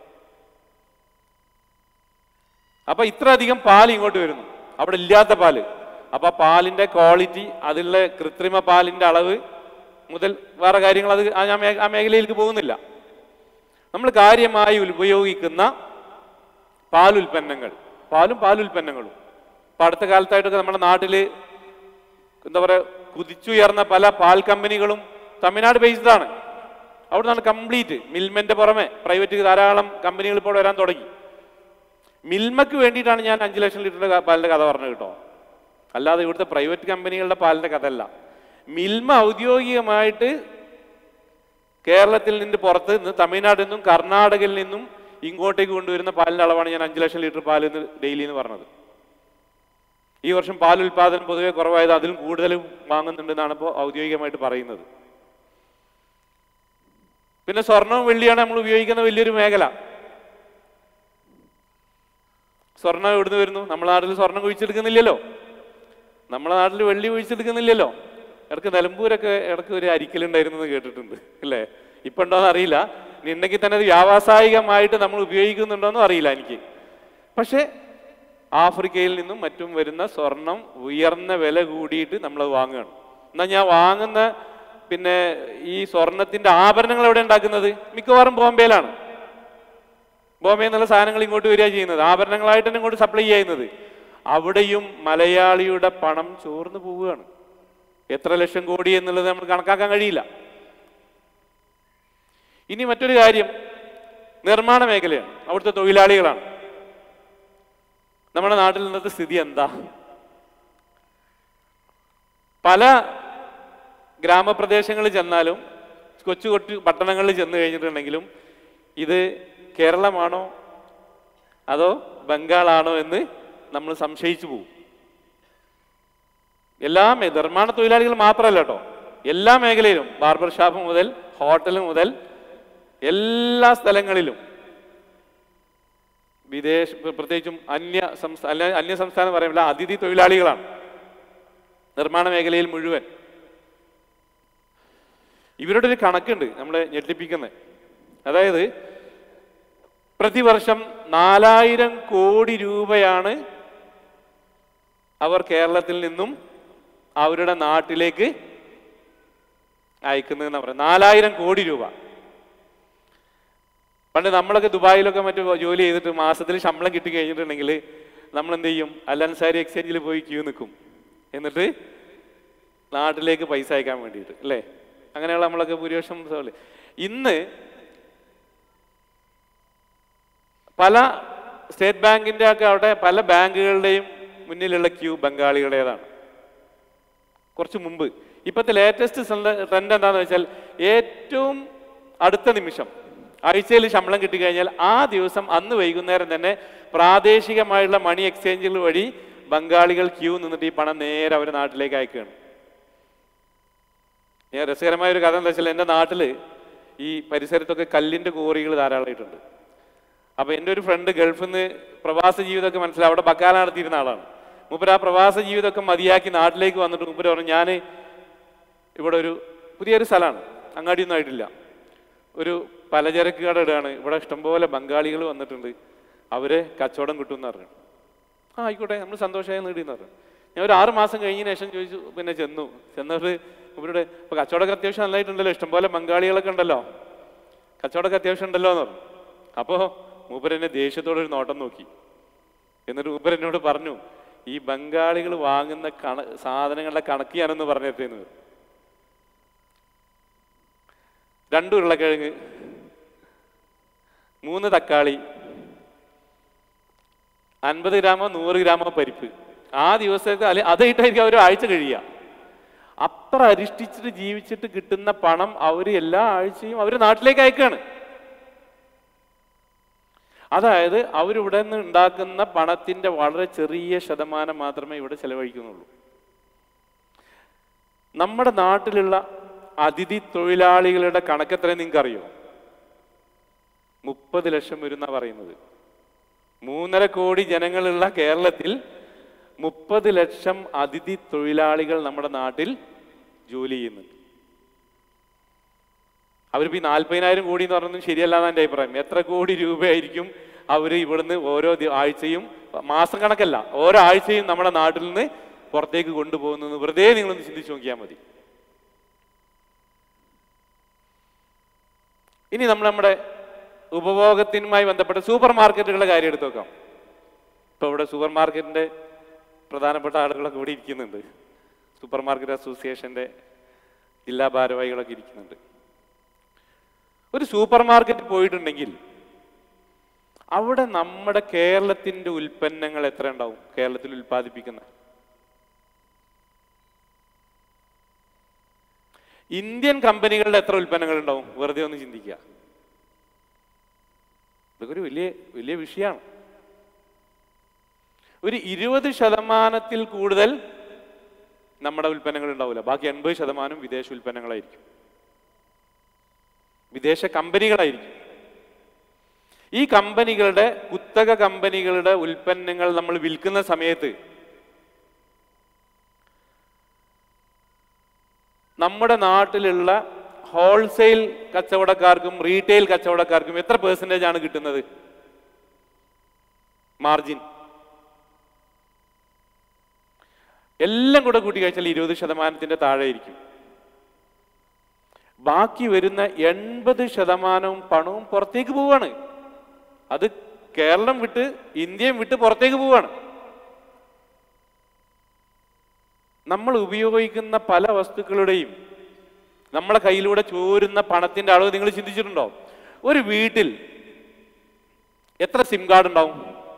അപ്പൊ ഇത്ര അധികം പാൽ ഇങ്ങോട്ട് വരുന്നു അവിടെ ഇല്ലാത്ത പാല് അപ്പൊ ആ പാലിന്റെ ക്വാളിറ്റി അതിലുള്ള കൃത്രിമ പാലിന്റെ അളവ് മുതൽ വേറെ കാര്യങ്ങൾ അത് ആ ഞാൻ മേ- ആ മേഖലയിലേക്ക് പോകുന്നില്ല നമ്മൾ കാര്യമായി ഉപയോഗിക്കുന്ന പാലുൽപ്പന്നങ്ങൾ പാലും പാലുൽപ്പന്നങ്ങളും ഇപ്പൊ അടുത്ത കാലത്തായിട്ടൊക്കെ നമ്മുടെ നാട്ടില് എന്താ പറയാ കുതിച്ചുയർന്ന പല പാൽ കമ്പനികളും തമിഴ്നാട് ബേസ്ഡ് ആണ് അവിടെ നിന്നാണ് കംപ്ലീറ്റ് മിൽമന്റെ പുറമെ പ്രൈവറ്റ് ധാരാളം കമ്പനികൾ ഇപ്പോൾ വരാൻ തുടങ്ങി മിൽമക്ക് വേണ്ടിയിട്ടാണ് ഞാൻ അഞ്ച് ലക്ഷം ലിറ്ററിന്റെ ക- പാലിന്റെ കഥ പറഞ്ഞത് കേട്ടോ അല്ലാതെ ഇവിടുത്തെ പ്രൈവറ്റ് കമ്പനികളുടെ പാലിന്റെ കഥയല്ല മിൽമ ഔദ്യോഗികമായിട്ട് കേരളത്തിൽ നിന്ന് പുറത്ത് നിന്ന് തമിഴ്നാട്ടിൽ നിന്നും കർണാടകയിൽ നിന്നും ഇങ്ങോട്ടേക്ക് കൊണ്ടുവരുന്ന പാലിന്റെ അളവാണ് ഞാൻ അഞ്ച് ലക്ഷം ലിറ്റർ പാൽ എന്ന് ഡെയിലി എന്ന് പറഞ്ഞത് ഈ വർഷം പാൽ ഉൽപാദനം പൊതുവെ കുറവായത് അതിലും കൂടുതൽ വാങ്ങുന്നുണ്ടെന്നാണ് ഇപ്പോൾ ഔദ്യോഗികമായിട്ട് പറയുന്നത് പിന്നെ സ്വർണവും വെള്ളിയാണ് നമ്മൾ ഉപയോഗിക്കുന്ന വലിയൊരു മേഖല സ്വർണം എവിടുന്ന് വരുന്നു നമ്മുടെ നാട്ടിൽ സ്വർണം കുഴിച്ചെടുക്കുന്നില്ലല്ലോ നമ്മുടെ നാട്ടിൽ വെള്ളി കുഴിച്ചെടുക്കുന്നില്ലല്ലോ ഇടക്ക് നിലമ്പൂരൊക്കെ ഇടക്ക് ഒരു അരിക്കലുണ്ടായിരുന്നു എന്ന് കേട്ടിട്ടുണ്ട് അല്ലേ ഇപ്പൊ ഉണ്ടോന്ന് അറിയില്ല ഇനി ഉണ്ടെങ്കിൽ തന്നെ അത് വ്യാവസായികമായിട്ട് നമ്മൾ ഉപയോഗിക്കുന്നുണ്ടോന്നും അറിയില്ല എനിക്ക് പക്ഷേ ആഫ്രിക്കയിൽ നിന്നും മറ്റും വരുന്ന സ്വർണം ഉയർന്ന വില കൂടിയിട്ട് നമ്മൾ വാങ്ങുകയാണ് എന്നാൽ ഞാൻ വാങ്ങുന്ന പിന്നെ ഈ സ്വർണത്തിന്റെ ആഭരണങ്ങൾ എവിടെ ഉണ്ടാക്കുന്നത് മിക്കവാറും ബോംബെയിലാണ് ബോംബെ എന്നുള്ള സാധനങ്ങൾ ഇങ്ങോട്ട് വരിക ചെയ്യുന്നത് ആഭരണങ്ങളായിട്ട് തന്നെ ഇങ്ങോട്ട് സപ്ലൈ ചെയ്യുന്നത് അവിടെയും മലയാളിയുടെ പണം ചോർന്നു പോവുകയാണ് എത്ര ലക്ഷം കോടി എന്നുള്ളത് നമ്മൾ കണക്കാക്കാൻ കഴിയില്ല ഇനി മറ്റൊരു കാര്യം നിർമ്മാണ മേഖലയാണ് അവിടുത്തെ തൊഴിലാളികളാണ് നമ്മുടെ നാട്ടിൽ ഇന്നത്തെ സ്ഥിതി എന്താ പല ഗ്രാമപ്രദേശങ്ങളിൽ ചെന്നാലും കൊച്ചു കൊച്ചു പട്ടണങ്ങളിൽ ചെന്ന് കഴിഞ്ഞിട്ടുണ്ടെങ്കിലും ഇത് കേരളമാണോ അതോ ബംഗാളാണോ എന്ന് നമ്മൾ സംശയിച്ചു പോകും എല്ലാ മേ- നിർമ്മാണ തൊഴിലാളികൾ മാത്രമല്ല കേട്ടോ എല്ലാ മേഖലയിലും ബാർബർ ഷാപ്പ് മുതൽ ഹോട്ടൽ മുതൽ എല്ലാ സ്ഥലങ്ങളിലും വിദേശ പ്ര- പ്രത്യേകിച്ചും അന്യ സംസ്ഥാന അല്ല അന്യ സംസ്ഥാനം പറയുമ്പോൾ അതിഥി തൊഴിലാളികളാണ് നിർമ്മാണ മേഖലയിൽ മുഴുവൻ ഇവരുടെ ഒരു കണക്കുണ്ട് നമ്മളെ ഞെട്ടിപ്പിക്കുന്നത് അതായത് പ്രതിവർഷം നാലായിരം കോടി രൂപയാണ് അവർ കേരളത്തിൽ നിന്നും അവരുടെ നാട്ടിലേക്ക് അയക്കുന്നതെന്ന് പറയുന്നത് നാലായിരം കോടി രൂപ പണ്ട് നമ്മളൊക്കെ ദുബായിലൊക്കെ മറ്റു ജോലി ചെയ്തിട്ട് മാസത്തിൽ ശമ്പളം കിട്ടി കഴിഞ്ഞിട്ടുണ്ടെങ്കിൽ നമ്മൾ എന്ത് ചെയ്യും അൽ അൻസാരി എക്സ്ചേഞ്ചിൽ പോയി ക്യൂ നിൽക്കും എന്നിട്ട് നാട്ടിലേക്ക് പൈസ അയക്കാൻ വേണ്ടിയിട്ട് അല്ലേ അങ്ങനെയുള്ള നമ്മളൊക്കെ ഭൂരിപക്ഷം ദിവസങ്ങളിൽ ഇന്ന് പല സ്റ്റേറ്റ് ബാങ്കിന്റെ ഒക്കെ അവിടെ പല ബാങ്കുകളുടെയും മുന്നിലുള്ള ക്യൂ ബംഗാളികളുടേതാണ് കുറച്ച് മുമ്പ് ഇപ്പോഴത്തെ ലേറ്റസ്റ്റ് ട്രെൻഡ് എന്താണെന്ന് വെച്ചാൽ ഏറ്റവും അടുത്ത നിമിഷം ആഴ്ചയിൽ ശമ്പളം കിട്ടിക്കഴിഞ്ഞാൽ ആ ദിവസം അന്ന് വൈകുന്നേരം തന്നെ പ്രാദേശികമായുള്ള മണി എക്സ്ചേഞ്ചുകൾ വഴി ബംഗാളികൾ ക്യൂ നിന്നിട്ട് ഈ പണം നേരെ അവരുടെ നാട്ടിലേക്ക് അയക്കുകയാണ് ഞാൻ രസകരമായ ഒരു കഥ എന്താ വെച്ചാൽ എൻ്റെ നാട്ടിൽ ഈ പരിസരത്തൊക്കെ കല്ലിൻ്റെ കോറികൾ ധാരാളമായിട്ടുണ്ട് അപ്പോൾ എൻ്റെ ഒരു ഫ്രണ്ട് ഗൾഫിൽ നിന്ന് പ്രവാസ ജീവിതമൊക്കെ മനസ്സിലാവും അവിടെ ബക്കാല നടത്തിയിരുന്ന ആളാണ് മൂപ്പര് ആ പ്രവാസ ജീവിതമൊക്കെ മതിയാക്കി നാട്ടിലേക്ക് വന്നിട്ട് മൂപ്പര് പറഞ്ഞു ഞാൻ ഇവിടെ ഒരു പുതിയൊരു സ്ഥലമാണ് അങ്ങാടിയൊന്നും ആയിട്ടില്ല ഒരു പലചരക്ക് കട ഇടുകയാണ് ഇവിടെ ഇഷ്ടംപോലെ ബംഗാളികൾ വന്നിട്ടുണ്ട് അവരെ കച്ചവടം കിട്ടുമെന്ന് പറഞ്ഞു ആ ആയിക്കോട്ടെ നമ്മൾ സന്തോഷമായി നേടിയെന്ന് പറഞ്ഞു ഞാൻ ഒരു ആറ് മാസം കഴിഞ്ഞതിന് ശേഷം ചോദിച്ചു പിന്നെ ചെന്നു ചെന്നിട്ട് ഇവരുടെ ഇപ്പൊ കച്ചവടമൊക്കെ അത്യാവശ്യം നല്ലതായിട്ടുണ്ടല്ലോ ഇഷ്ടംപോലെ ബംഗാളികളൊക്കെ ഉണ്ടല്ലോ കച്ചവടമൊക്കെ അത്യാവശ്യം ഉണ്ടല്ലോ എന്ന് പറഞ്ഞു അപ്പോൾ മൂപ്പർ എന്നെ ദേഷ്യത്തോടെ ഒരു നോട്ടം നോക്കി എന്നിട്ട് മൂപ്പർ എന്നോട് പറഞ്ഞു ഈ ബംഗാളികൾ വാങ്ങുന്ന കണ സാധനങ്ങളുടെ കണക്ക് ഞാനൊന്ന് പറഞ്ഞിട്ടേന്ന് രണ്ട് ഉരുളക്കിഴങ്ങ് മൂന്ന് തക്കാളി അൻപത് ഗ്രാമോ നൂറ് ഗ്രാമോ പരിപ്പ് ആ ദിവസത്തെ അല്ലെ അതായിട്ടായിരിക്കും അവർ ആഴ്ച കഴിയുക അത്ര അരിഷ്ടിച്ചിട്ട് ജീവിച്ചിട്ട് കിട്ടുന്ന പണം അവർ എല്ലാ ആഴ്ചയും അവർ നാട്ടിലേക്ക് അയക്കുകയാണ് അതായത് അവരിവിടെ നിന്ന് ഉണ്ടാക്കുന്ന പണത്തിന്റെ വളരെ ചെറിയ ശതമാനം മാത്രമേ ഇവിടെ ചെലവഴിക്കുന്നുള്ളൂ നമ്മുടെ നാട്ടിലുള്ള അതിഥി തൊഴിലാളികളുടെ കണക്കെത്ര നിങ്ങൾക്ക് അറിയോ മുപ്പത് ലക്ഷം വരുന്ന പറയുന്നത് മൂന്നര കോടി ജനങ്ങളുള്ള കേരളത്തിൽ മുപ്പത് ലക്ഷം അതിഥി തൊഴിലാളികൾ നമ്മുടെ നാട്ടിൽ ജോലി ചെയ്യുന്നുണ്ട് അവരിപ്പോ ഈ നാൽപ്പതിനായിരം കോടി എന്ന് പറഞ്ഞൊന്നും ശരിയല്ല എൻ്റെ അഭിപ്രായം എത്ര കോടി രൂപയായിരിക്കും അവർ ഇവിടുന്ന് ഓരോ ദി- ആഴ്ചയും മാസം കണക്കല്ല ഓരോ ആഴ്ചയും നമ്മുടെ നാട്ടിൽ നിന്ന് പുറത്തേക്ക് കൊണ്ടുപോകുന്നത് വെറുതെ നിങ്ങളൊന്ന് ചിന്തിച്ചു നോക്കിയാൽ മതി ഇനി നമ്മൾ നമ്മുടെ ഉപഭോഗത്തിനുമായി ബന്ധപ്പെട്ട സൂപ്പർ മാർക്കറ്റുകളുടെ കാര്യം എടുത്തു നോക്കാം ഇപ്പൊ ഇവിടെ സൂപ്പർ മാർക്കറ്റിന്റെ പ്രധാനപ്പെട്ട ആളുകളൊക്കെ ഇവിടെ ഇരിക്കുന്നുണ്ട് സൂപ്പർ മാർക്കറ്റ് അസോസിയേഷന്റെ ജില്ലാ ഭാരവാഹികളൊക്കെ ഇരിക്കുന്നുണ്ട് ഒരു സൂപ്പർ മാർക്കറ്റ് പോയിട്ടുണ്ടെങ്കിൽ അവിടെ നമ്മുടെ കേരളത്തിന്റെ ഉൽപ്പന്നങ്ങൾ എത്ര ഉണ്ടാവും കേരളത്തിൽ ഉൽപ്പാദിപ്പിക്കുന്ന ഇന്ത്യൻ കമ്പനികളുടെ എത്ര ഉൽപ്പന്നങ്ങൾ ഉണ്ടാവും വെറുതെ ഒന്ന് ചിന്തിക്കുക ഇതൊക്കെ ഒരു വലിയ വലിയ വിഷയമാണ് ഒരു ഇരുപത് ശതമാനത്തിൽ കൂടുതൽ നമ്മുടെ ഉൽപ്പന്നങ്ങൾ ഉണ്ടാവില്ല ബാക്കി എൺപത് ശതമാനം വിദേശ ഉൽപ്പന്നങ്ങളായിരിക്കും വിദേശ കമ്പനികളായിരിക്കും ഈ കമ്പനികളുടെ കുത്ത കുത്തക കമ്പനികളുടെ ഉൽപ്പന്നങ്ങൾ നമ്മൾ വിൽക്കുന്ന സമയത്ത് നമ്മുടെ നാട്ടിലുള്ള ഹോൾസെയിൽ കച്ചവടക്കാർക്കും റീറ്റെയിൽ കച്ചവടക്കാർക്കും എത്ര പേഴ്സൻറ്റേജ് ആണ് കിട്ടുന്നത് മാർജിൻ എല്ലാം കൂടെ കൂട്ടി കഴിച്ചാൽ ഇരുപത് ശതമാനത്തിന്റെ താഴെ ഇരിക്കും ബാക്കി വരുന്ന എൺപത് ശതമാനവും പണവും പുറത്തേക്ക് പോവാണ് അത് കേരളം വിട്ട് ഇന്ത്യയും വിട്ട് പുറത്തേക്ക് പോവാണ് നമ്മൾ ഉപയോഗിക്കുന്ന പല വസ്തുക്കളുടെയും നമ്മളെ കയ്യിലൂടെ ചോരുന്ന പണത്തിന്റെ അളവ് നിങ്ങൾ ചിന്തിച്ചിട്ടുണ്ടോ ഒരു വീട്ടിൽ എത്ര സിം കാർഡ് ഉണ്ടാവും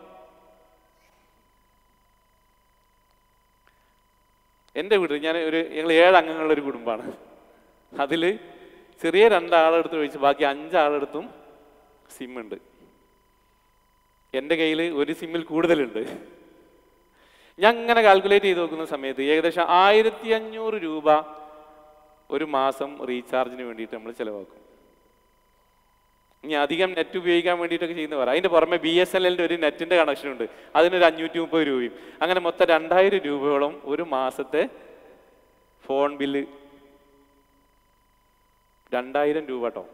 എൻ്റെ വീട്ടിൽ ഞാൻ ഒരു ഞങ്ങൾ ഏഴ് അംഗങ്ങളുടെ ഒരു കുടുംബമാണ് അതിൽ ചെറിയ രണ്ടാളെടുത്ത് ഒഴിച്ച് ബാക്കി അഞ്ചാളെടുത്തും സിം ഉണ്ട് എൻ്റെ കയ്യിൽ ഒരു സിമ്മിൽ കൂടുതലുണ്ട് ഞാൻ അങ്ങനെ കാൽക്കുലേറ്റ് ചെയ്ത് നോക്കുന്ന സമയത്ത് ഏകദേശം ആയിരത്തി അഞ്ഞൂറ് രൂപ ഒരു മാസം റീചാർജിന് വേണ്ടിയിട്ട് നമ്മൾ ചിലവാക്കും ഇനി അധികം നെറ്റ് ഉപയോഗിക്കാൻ വേണ്ടിയിട്ടൊക്കെ ചെയ്യുന്നവർ അതിന്റെ പുറമെ ബി എസ് എൻ എല്ലിന്റെ ഒരു നെറ്റിന്റെ കണക്ഷൻ ഉണ്ട് അതിനൊരു അഞ്ഞൂറ്റി മുപ്പത് രൂപയും അങ്ങനെ മൊത്തം രണ്ടായിരം രൂപയോളം ഒരു മാസത്തെ ഫോൺ ബില്ല് രണ്ടായിരം രൂപ കേട്ടോ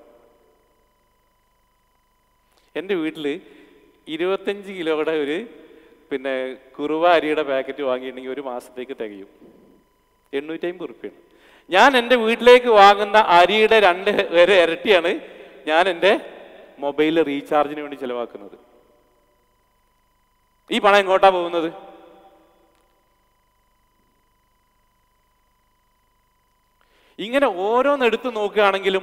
എൻ്റെ വീട്ടിൽ ഇരുപത്തഞ്ച് കിലോയുടെ ഒരു പിന്നെ കുറുവ അരിയുടെ പാക്കറ്റ് വാങ്ങിയിട്ടുണ്ടെങ്കിൽ ഒരു മാസത്തേക്ക് തികയും എണ്ണൂറ്റമ്പത് റുപ്യാണ് ഞാൻ എൻ്റെ വീട്ടിലേക്ക് വാങ്ങുന്ന അരിയുടെ രണ്ട് വരെ ഇരട്ടിയാണ് ഞാൻ എൻ്റെ മൊബൈൽ റീചാർജിന് വേണ്ടി ചിലവാക്കുന്നത് ഈ പണം എങ്ങോട്ടാ പോകുന്നത് ഇങ്ങനെ ഓരോന്നെടുത്ത് നോക്കുകയാണെങ്കിലും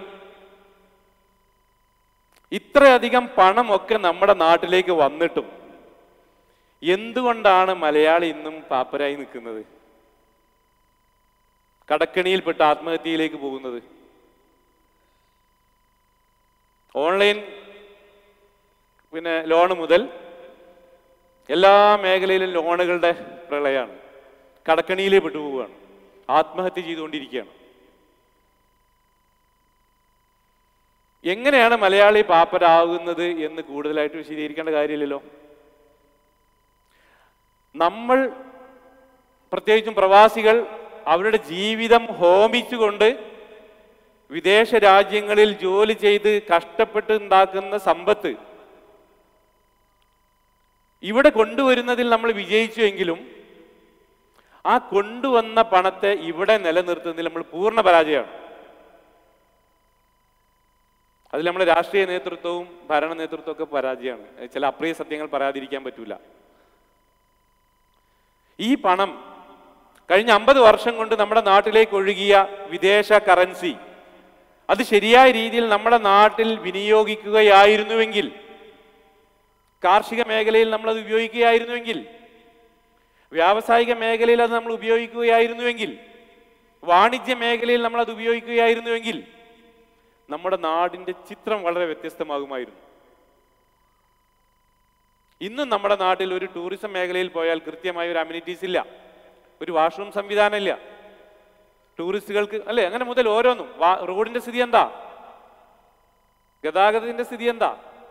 ഇത്രയധികം പണമൊക്കെ നമ്മുടെ നാട്ടിലേക്ക് വന്നിട്ടും എന്തുകൊണ്ടാണ് മലയാളി ഇന്നും പാപ്പരായി നിൽക്കുന്നത് കടക്കണിയിൽപ്പെട്ട് ആത്മഹത്യയിലേക്ക് പോകുന്നത് ഓൺലൈൻ പിന്നെ ലോൺ മുതൽ എല്ലാ മേഖലയിലും ലോണുകളുടെ പ്രളയമാണ് കടക്കണിയിലേ പെട്ടുപോവുകയാണ് ആത്മഹത്യ ചെയ്തുകൊണ്ടിരിക്കുകയാണ് എങ്ങനെയാണ് മലയാളി പാപ്പരാകുന്നത് എന്ന് കൂടുതലായിട്ട് വിശദീകരിക്കേണ്ട കാര്യമില്ലല്ലോ നമ്മൾ പ്രത്യേകിച്ചും പ്രവാസികൾ അവരുടെ ജീവിതം ഹോമിച്ചുകൊണ്ട് വിദേശ രാജ്യങ്ങളിൽ ജോലി ചെയ്ത് കഷ്ടപ്പെട്ട് ഉണ്ടാക്കുന്ന സമ്പത്ത് ഇവിടെ കൊണ്ടുവരുന്നതിൽ നമ്മൾ വിജയിച്ചുവെങ്കിലും ആ കൊണ്ടുവന്ന പണത്തെ ഇവിടെ നിലനിർത്തുന്നതിൽ നമ്മൾ പൂർണ്ണ പരാജയമാണ് അതിൽ നമ്മുടെ രാഷ്ട്രീയ നേതൃത്വവും ഭരണ നേതൃത്വവും ഒക്കെ പരാജയമാണ് ചില അപ്രിയ സത്യങ്ങൾ പറയാതിരിക്കാൻ പറ്റൂല ഈ പണം കഴിഞ്ഞ അമ്പത് വർഷം കൊണ്ട് നമ്മുടെ നാട്ടിലേക്ക് ഒഴുകിയ വിദേശ കറൻസി അത് ശരിയായ രീതിയിൽ നമ്മുടെ നാട്ടിൽ വിനിയോഗിക്കുകയായിരുന്നുവെങ്കിൽ കാർഷിക മേഖലയിൽ നമ്മൾ അത് ഉപയോഗിക്കുകയായിരുന്നുവെങ്കിൽ വ്യാവസായിക മേഖലയിൽ അത് നമ്മൾ ഉപയോഗിക്കുകയായിരുന്നുവെങ്കിൽ വാണിജ്യ മേഖലയിൽ നമ്മൾ അത് ഉപയോഗിക്കുകയായിരുന്നുവെങ്കിൽ നമ്മുടെ നാടിന്റെ ചിത്രം വളരെ വ്യത്യസ്തമാകുമായിരുന്നു ഇന്നും നമ്മുടെ നാട്ടിൽ ഒരു ടൂറിസം മേഖലയിൽ പോയാൽ കൃത്യമായ ഒരു അമ്യൂണിറ്റീസ് ഇല്ല ഒരു വാഷ്റൂം സംവിധാനം ഇല്ല ടൂറിസ്റ്റുകൾക്ക് അല്ലെ അങ്ങനെ മുതൽ ഓരോന്നും വാ- റോഡിന്റെ സ്ഥിതി എന്താ ഗതാഗതത്തിന്റെ സ്ഥിതി എന്താ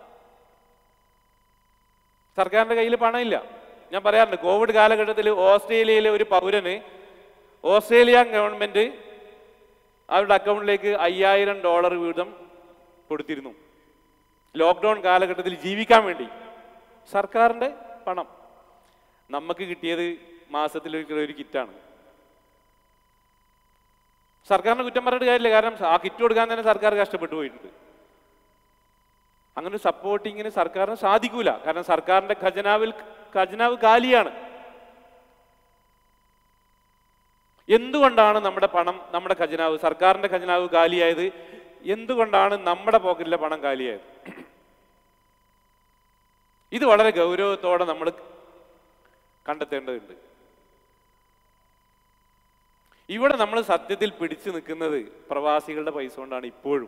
സർക്കാരിന്റെ കയ്യിൽ പണമില്ല ഞാൻ പറയാറുണ്ട് കോവിഡ് കാലഘട്ടത്തിൽ ഓസ്ട്രേലിയയിലെ ഒരു പൗരന് ഓസ്ട്രേലിയൻ ഗവൺമെന്റ് അവരുടെ അക്കൗണ്ടിലേക്ക് അയ്യായിരം ഡോളർ വീതം കൊടുത്തിരുന്നു ലോക്ക്ഡൗൺ കാലഘട്ടത്തിൽ ജീവിക്കാൻ വേണ്ടി സർക്കാരിന്റെ പണം നമുക്ക് കിട്ടിയത് മാസത്തിൽ ഒരിക്കലും ഒരു കിറ്റാണ് സർക്കാരിന് കുറ്റം പറഞ്ഞിട്ട് കാര്യമില്ല കാരണം ആ കിറ്റ് കൊടുക്കാൻ തന്നെ സർക്കാർ കഷ്ടപ്പെട്ടു പോയിട്ടുണ്ട് അങ്ങനെ സപ്പോർട്ടിങ്ങിന് സർക്കാരിന് സാധിക്കൂല കാരണം സർക്കാരിന്റെ ഖജനാവിൽ ഖജനാവ് കാലിയാണ് എന്തുകൊണ്ടാണ് നമ്മുടെ പണം നമ്മുടെ ഖജനാവ് സർക്കാരിന്റെ ഖജനാവ് കാലിയായത് എന്തുകൊണ്ടാണ് നമ്മുടെ പോക്കറ്റിലെ പണം കാലിയായത് ഇത് വളരെ ഗൗരവത്തോടെ നമ്മൾ കണ്ടെത്തേണ്ടതുണ്ട് ഇവിടെ നമ്മൾ സത്യത്തിൽ പിടിച്ചു നിൽക്കുന്നത് പ്രവാസികളുടെ പൈസ കൊണ്ടാണ് ഇപ്പോഴും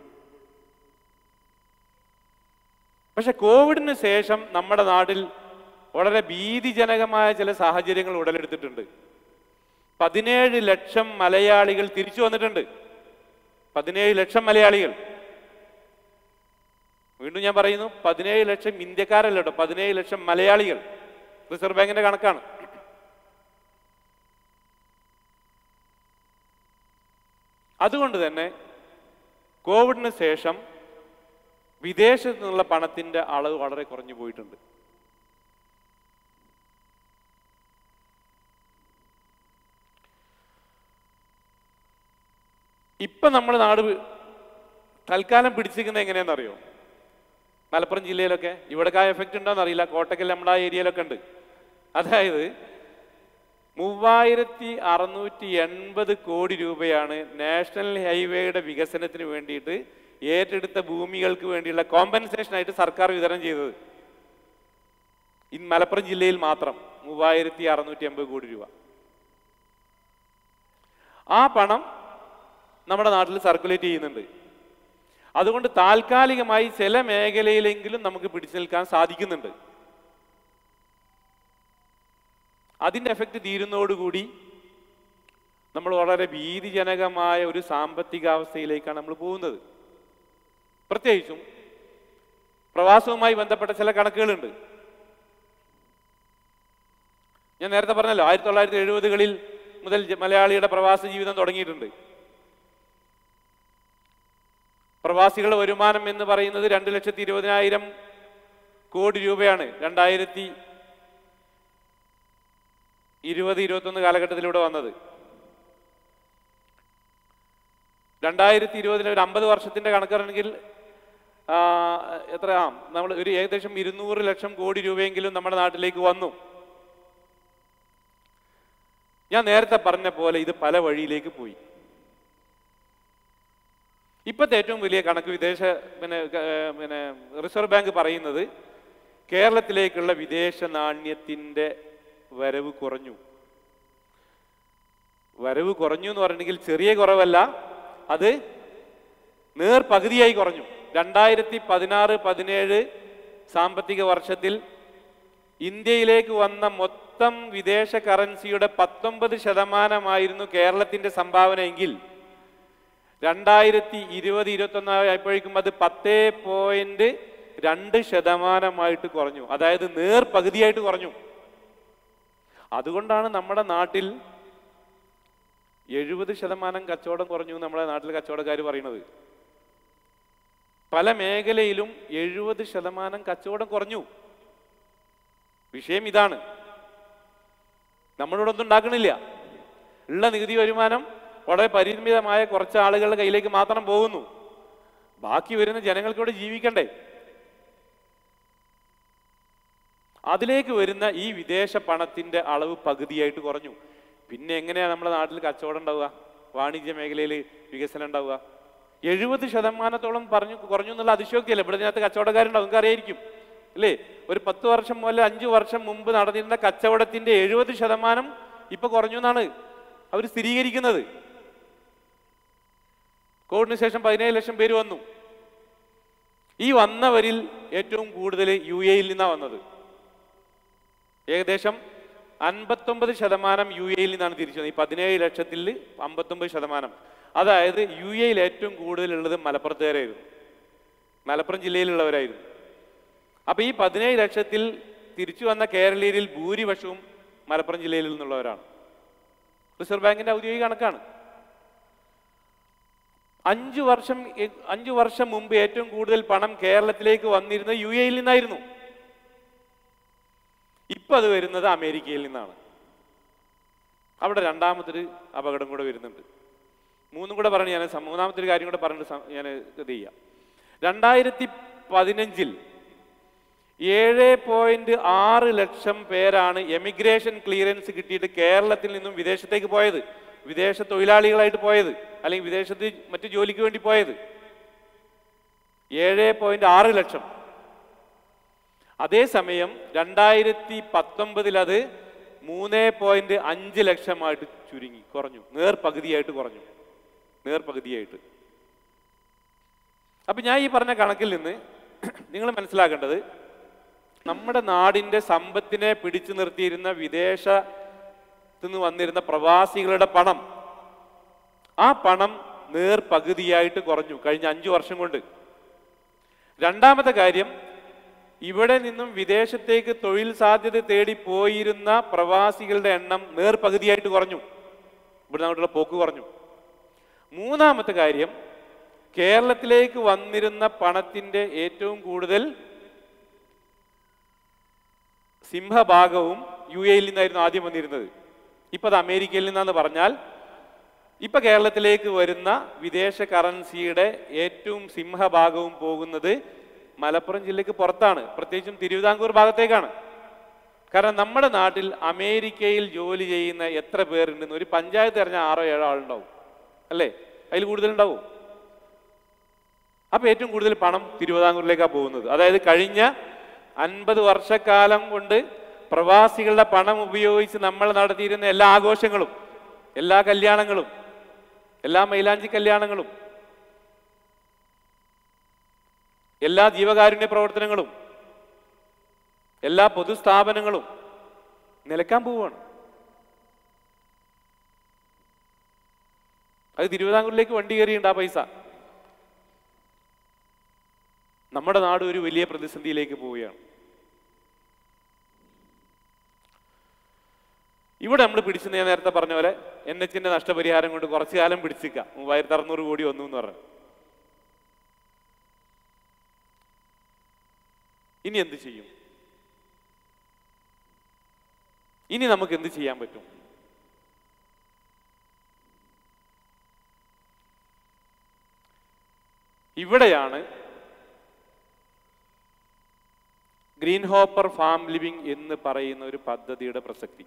പക്ഷെ കോവിഡിന് ശേഷം നമ്മുടെ നാട്ടിൽ വളരെ ഭീതിജനകമായ ചില സാഹചര്യങ്ങൾ ഉടലെടുത്തിട്ടുണ്ട് പതിനേഴ് ലക്ഷം മലയാളികൾ തിരിച്ചു വന്നിട്ടുണ്ട് പതിനേഴ് ലക്ഷം മലയാളികൾ വീണ്ടും ഞാൻ പറയുന്നു പതിനേഴ് ലക്ഷം ഇന്ത്യക്കാരല്ല കേട്ടോ പതിനേഴ് ലക്ഷം മലയാളികൾ റിസർവ് ബാങ്കിന്റെ കണക്കാണ് അതുകൊണ്ട് തന്നെ കോവിഡിന് ശേഷം വിദേശത്തു നിന്നുള്ള പണത്തിന്റെ അളവ് വളരെ കുറഞ്ഞു പോയിട്ടുണ്ട് ഇപ്പൊ നമ്മുടെ നാട് വി- തൽക്കാലം പിടിച്ചിരിക്കുന്നത് എങ്ങനെയാണെന്നറിയോ മലപ്പുറം ജില്ലയിലൊക്കെ ഇവിടൊക്കെ ആ എഫക്റ്റ് ഉണ്ടോന്ന് അറിയില്ല കോട്ടക്കൽ നമ്മുടെ ആ ഏരിയയിലൊക്കെ ഉണ്ട് അതായത് മൂവായിരത്തി അറുന്നൂറ്റി എൺപത് കോടി രൂപയാണ് നാഷണൽ ഹൈവേയുടെ വികസനത്തിന് വേണ്ടിയിട്ട് ഏറ്റെടുത്ത ഭൂമികൾക്ക് വേണ്ടിയുള്ള കോമ്പൻസേഷൻ ആയിട്ട് സർക്കാർ വിതരണം ചെയ്തത് ഈ മലപ്പുറം ജില്ലയിൽ മാത്രം മൂവായിരത്തി അറുന്നൂറ്റി എൺപത് കോടി രൂപ ആ പണം നമ്മുടെ നാട്ടിൽ സർക്കുലേറ്റ് ചെയ്യുന്നുണ്ട് അതുകൊണ്ട് താൽക്കാലികമായി ചില മേഖലയിലെങ്കിലും നമുക്ക് പിടിച്ചു നിൽക്കാൻ സാധിക്കുന്നുണ്ട് അതിൻ്റെ എഫക്റ്റ് തീരുന്നതോടുകൂടി നമ്മൾ വളരെ ഭീതിജനകമായ ഒരു സാമ്പത്തികാവസ്ഥയിലേക്കാണ് നമ്മൾ പോകുന്നത് പ്രത്യേകിച്ചും പ്രവാസവുമായി ബന്ധപ്പെട്ട ചില കണക്കുകളുണ്ട് ഞാൻ നേരത്തെ പറഞ്ഞല്ലോ ആയിരത്തി തൊള്ളായിരത്തി എഴുപതുകളിൽ മുതൽ ജ- മലയാളിയുടെ പ്രവാസ ജീവിതം തുടങ്ങിയിട്ടുണ്ട് പ്രവാസികളുടെ വരുമാനം എന്ന് പറയുന്നത് രണ്ട് ലക്ഷത്തി ഇരുപതിനായിരം കോടി രൂപയാണ് രണ്ടായിരത്തി ഇരുപത് ഇരുപത്തൊന്ന് കാലഘട്ടത്തിലൂടെ വന്നത് രണ്ടായിരത്തി ഇരുപതിൽ ഒരു അമ്പത് വർഷത്തിന്റെ കണക്കാണെങ്കിൽ ആ, എത്ര ആ നമ്മൾ ഒരു ഏകദേശം ഇരുന്നൂറ് ലക്ഷം കോടി രൂപയെങ്കിലും നമ്മുടെ നാട്ടിലേക്ക് വന്നു ഞാൻ നേരത്തെ പറഞ്ഞ പോലെ ഇത് പല വഴിയിലേക്ക് പോയി ഇപ്പോഴത്തെ ഏറ്റവും വലിയ കണക്ക് വിദേശ പിന്നെ ഏർ, പിന്നെ റിസർവ് ബാങ്ക് പറയുന്നത് കേരളത്തിലേക്കുള്ള വിദേശ നാണ്യത്തിന്റെ വരവ് കുറഞ്ഞു വരവ് കുറഞ്ഞു എന്ന് പറഞ്ഞിട്ടുണ്ടെങ്കിൽ ചെറിയ കുറവല്ല അത് നേർ പകുതിയായി കുറഞ്ഞു രണ്ടായിരത്തി പതിനാറ് പതിനേഴ് സാമ്പത്തിക വർഷത്തിൽ ഇന്ത്യയിലേക്ക് വന്ന മൊത്തം വിദേശ കറൻസിയുടെ പത്തൊമ്പത് ശതമാനമായിരുന്നു കേരളത്തിന്റെ സംഭാവന എങ്കിൽ രണ്ടായിരത്തി ഇരുപത് ഇരുപത്തൊന്ന് ആയപ്പോഴേക്കും അത് പത്തേ പോയിന്റ് രണ്ട് ശതമാനമായിട്ട് കുറഞ്ഞു അതായത് നേർ പകുതിയായിട്ട് കുറഞ്ഞു അതുകൊണ്ടാണ് നമ്മുടെ നാട്ടിൽ എഴുപത് ശതമാനം കച്ചവടം കുറഞ്ഞു എന്ന് നമ്മുടെ നാട്ടിലെ കച്ചവടക്കാർ പറയുന്നത് പല മേഖലയിലും എഴുപത് ശതമാനം കച്ചവടം കുറഞ്ഞു വിഷയം ഇതാണ് നമ്മളിവിടെ ഒന്നും ഉണ്ടാക്കണില്ല ഉള്ള നികുതി വരുമാനം വളരെ പരിമിതമായ കുറച്ച് ആളുകളുടെ കയ്യിലേക്ക് മാത്രം പോകുന്നു ബാക്കി വരുന്ന ജനങ്ങൾക്ക് ഇവിടെ ജീവിക്കണ്ടേ അതിലേക്ക് വരുന്ന ഈ വിദേശ പണത്തിന്റെ അളവ് പകുതിയായിട്ട് കുറഞ്ഞു പിന്നെ എങ്ങനെയാ നമ്മുടെ നാട്ടിൽ കച്ചവടം ഉണ്ടാവുക വാണിജ്യ മേഖലയിൽ വികസനം ഉണ്ടാവുക എഴുപത് ശതമാനത്തോളം പറഞ്ഞു കുറഞ്ഞു എന്നുള്ള അതിശോക്തിയല്ല ഇവിടെ ഇതിനകത്ത് കച്ചവടക്കാരുണ്ടാവും നിങ്ങൾക്ക് അറിയായിരിക്കും അല്ലേ ഒരു പത്ത് വർഷം മുതൽ അഞ്ചു വർഷം മുമ്പ് നടന്നിരുന്ന കച്ചവടത്തിന്റെ എഴുപത് ശതമാനം ഇപ്പൊ കുറഞ്ഞു എന്നാണ് അവർ സ്ഥിരീകരിക്കുന്നത് കോവിഡിന് ശേഷം പതിനേഴ് ലക്ഷം പേര് വന്നു ഈ വന്നവരിൽ ഏറ്റവും കൂടുതൽ യു എയിൽ നിന്നാണ് വന്നത് ഏകദേശം അൻപത്തൊമ്പത് ശതമാനം യു എയിൽ നിന്നാണ് തിരിച്ചു വന്നത് ഈ പതിനേഴ് ലക്ഷത്തിൽ അമ്പത്തൊമ്പത് ശതമാനം അതായത് യു എയിൽ ഏറ്റവും കൂടുതലുള്ളത് മലപ്പുറത്തുകാരായിരുന്നു മലപ്പുറം ജില്ലയിലുള്ളവരായിരുന്നു അപ്പൊ ഈ പതിനേഴ് ലക്ഷത്തിൽ തിരിച്ചു വന്ന കേരളീയരിൽ ഭൂരിപക്ഷവും മലപ്പുറം ജില്ലയിൽ നിന്നുള്ളവരാണ് റിസർവ് ബാങ്കിന്റെ ഔദ്യോഗിക കണക്കാണ് അഞ്ചു വർഷം അഞ്ചു വർഷം മുമ്പ് ഏറ്റവും കൂടുതൽ പണം കേരളത്തിലേക്ക് വന്നിരുന്നത് യു എയിൽ നിന്നായിരുന്നു ഇപ്പൊ അത് വരുന്നത് അമേരിക്കയിൽ നിന്നാണ് അവിടെ രണ്ടാമതൊരു അപകടം കൂടെ വരുന്നുണ്ട് മൂന്നും കൂടെ പറഞ്ഞ് ഞാൻ സം- മൂന്നാമത്തെ ഒരു കാര്യം കൂടെ പറഞ്ഞിട്ട് സം- ഞാൻ ഇത് ചെയ്യാം രണ്ടായിരത്തി പതിനഞ്ചിൽ ഏഴ് പോയിന്റ് ആറ് ലക്ഷം പേരാണ് എമിഗ്രേഷൻ ക്ലിയറൻസ് കിട്ടിയിട്ട് കേരളത്തിൽ നിന്നും വിദേശത്തേക്ക് പോയത് വിദേശ തൊഴിലാളികളായിട്ട് പോയത് അല്ലെങ്കിൽ വിദേശത്ത് മറ്റു ജോലിക്ക് വേണ്ടി പോയത് ഏഴ് പോയിന്റ് ആറ് ലക്ഷം അതേസമയം രണ്ടായിരത്തി പത്തൊമ്പതിൽ അത് മൂന്ന് പോയിന്റ് അഞ്ച് ലക്ഷമായിട്ട് ചുരുങ്ങി കുറഞ്ഞു നേർ പകുതിയായിട്ട് കുറഞ്ഞു നേർ പകുതിയായിട്ട് അപ്പൊ ഞാൻ ഈ പറഞ്ഞ കണക്കിൽ നിന്ന് നിങ്ങൾ മനസ്സിലാക്കേണ്ടത് നമ്മുടെ നാടിന്റെ സമ്പത്തിനെ പിടിച്ചു നിർത്തിയിരുന്ന വിദേശത്ത് നിന്ന് വന്നിരുന്ന പ്രവാസികളുടെ പണം ആ പണം നേർ പകുതിയായിട്ട് കുറഞ്ഞു കഴിഞ്ഞ അഞ്ചു വർഷം കൊണ്ട് രണ്ടാമത്തെ കാര്യം ഇവിടെ നിന്നും വിദേശത്തേക്ക് തൊഴിൽ സാധ്യത തേടി പോയിരുന്ന പ്രവാസികളുടെ എണ്ണം നേർപകുതിയായിട്ട് കുറഞ്ഞു ഇവിടെ അങ്ങോട്ടുള്ള പോക്ക് കുറഞ്ഞു മൂന്നാമത്തെ കാര്യം കേരളത്തിലേക്ക് വന്നിരുന്ന പണത്തിന്റെ ഏറ്റവും കൂടുതൽ സിംഹഭാഗവും യു എയിൽ നിന്നായിരുന്നു ആദ്യം വന്നിരുന്നത് ഇപ്പൊ അത് അമേരിക്കയിൽ നിന്നാന്ന് പറഞ്ഞാൽ ഇപ്പൊ കേരളത്തിലേക്ക് വരുന്ന വിദേശ കറൻസിയുടെ ഏറ്റവും സിംഹഭാഗവും പോകുന്നത് മലപ്പുറം ജില്ലയ്ക്ക് പുറത്താണ് പ്രത്യേകിച്ചും തിരുവിതാംകൂർ ഭാഗത്തേക്കാണ് കാരണം നമ്മുടെ നാട്ടിൽ അമേരിക്കയിൽ ജോലി ചെയ്യുന്ന എത്ര പേരുണ്ടെന്ന് ഒരു പഞ്ചായത്ത് അറിഞ്ഞാൽ ആറോ ഏഴോ ആളുണ്ടാവും അല്ലേ അതിൽ കൂടുതലുണ്ടാവും അപ്പൊ ഏറ്റവും കൂടുതൽ പണം തിരുവിതാംകൂറിലേക്കാണ് പോകുന്നത് അതായത് കഴിഞ്ഞ അൻപത് വർഷക്കാലം കൊണ്ട് പ്രവാസികളുടെ പണം ഉപയോഗിച്ച് നമ്മൾ നടത്തിയിരുന്ന എല്ലാ ആഘോഷങ്ങളും എല്ലാ കല്യാണങ്ങളും എല്ലാ മൈലാഞ്ചി കല്യാണങ്ങളും എല്ലാ ജീവകാരുണ്യ പ്രവർത്തനങ്ങളും എല്ലാ പൊതുസ്ഥാപനങ്ങളും നിലക്കാൻ പോവുകയാണ് അത് തിരുവിതാംകൂറിലേക്ക് വണ്ടി കയറിയുണ്ട് ആ പൈസ നമ്മുടെ നാട് ഒരു വലിയ പ്രതിസന്ധിയിലേക്ക് പോവുകയാണ് ഇവിടെ നമ്മൾ പിടിച്ചു ഞാൻ നേരത്തെ പറഞ്ഞ പോലെ എൻ എച്ചിന്റെ നഷ്ടപരിഹാരം കൊണ്ട് കുറച്ചു കാലം പിടിച്ചിക്കാം മൂവായിരത്തി അറുന്നൂറ് കോടി വന്നു എന്ന് പറഞ്ഞു ഇനി എന്ത് ചെയ്യും ഇനി നമുക്ക് എന്ത് ചെയ്യാൻ പറ്റും ഇവിടെയാണ് ഗ്രീൻ ഹോപ്പർ ഫാം ലിവിംഗ് എന്ന് പറയുന്ന ഒരു പദ്ധതിയുടെ പ്രസക്തി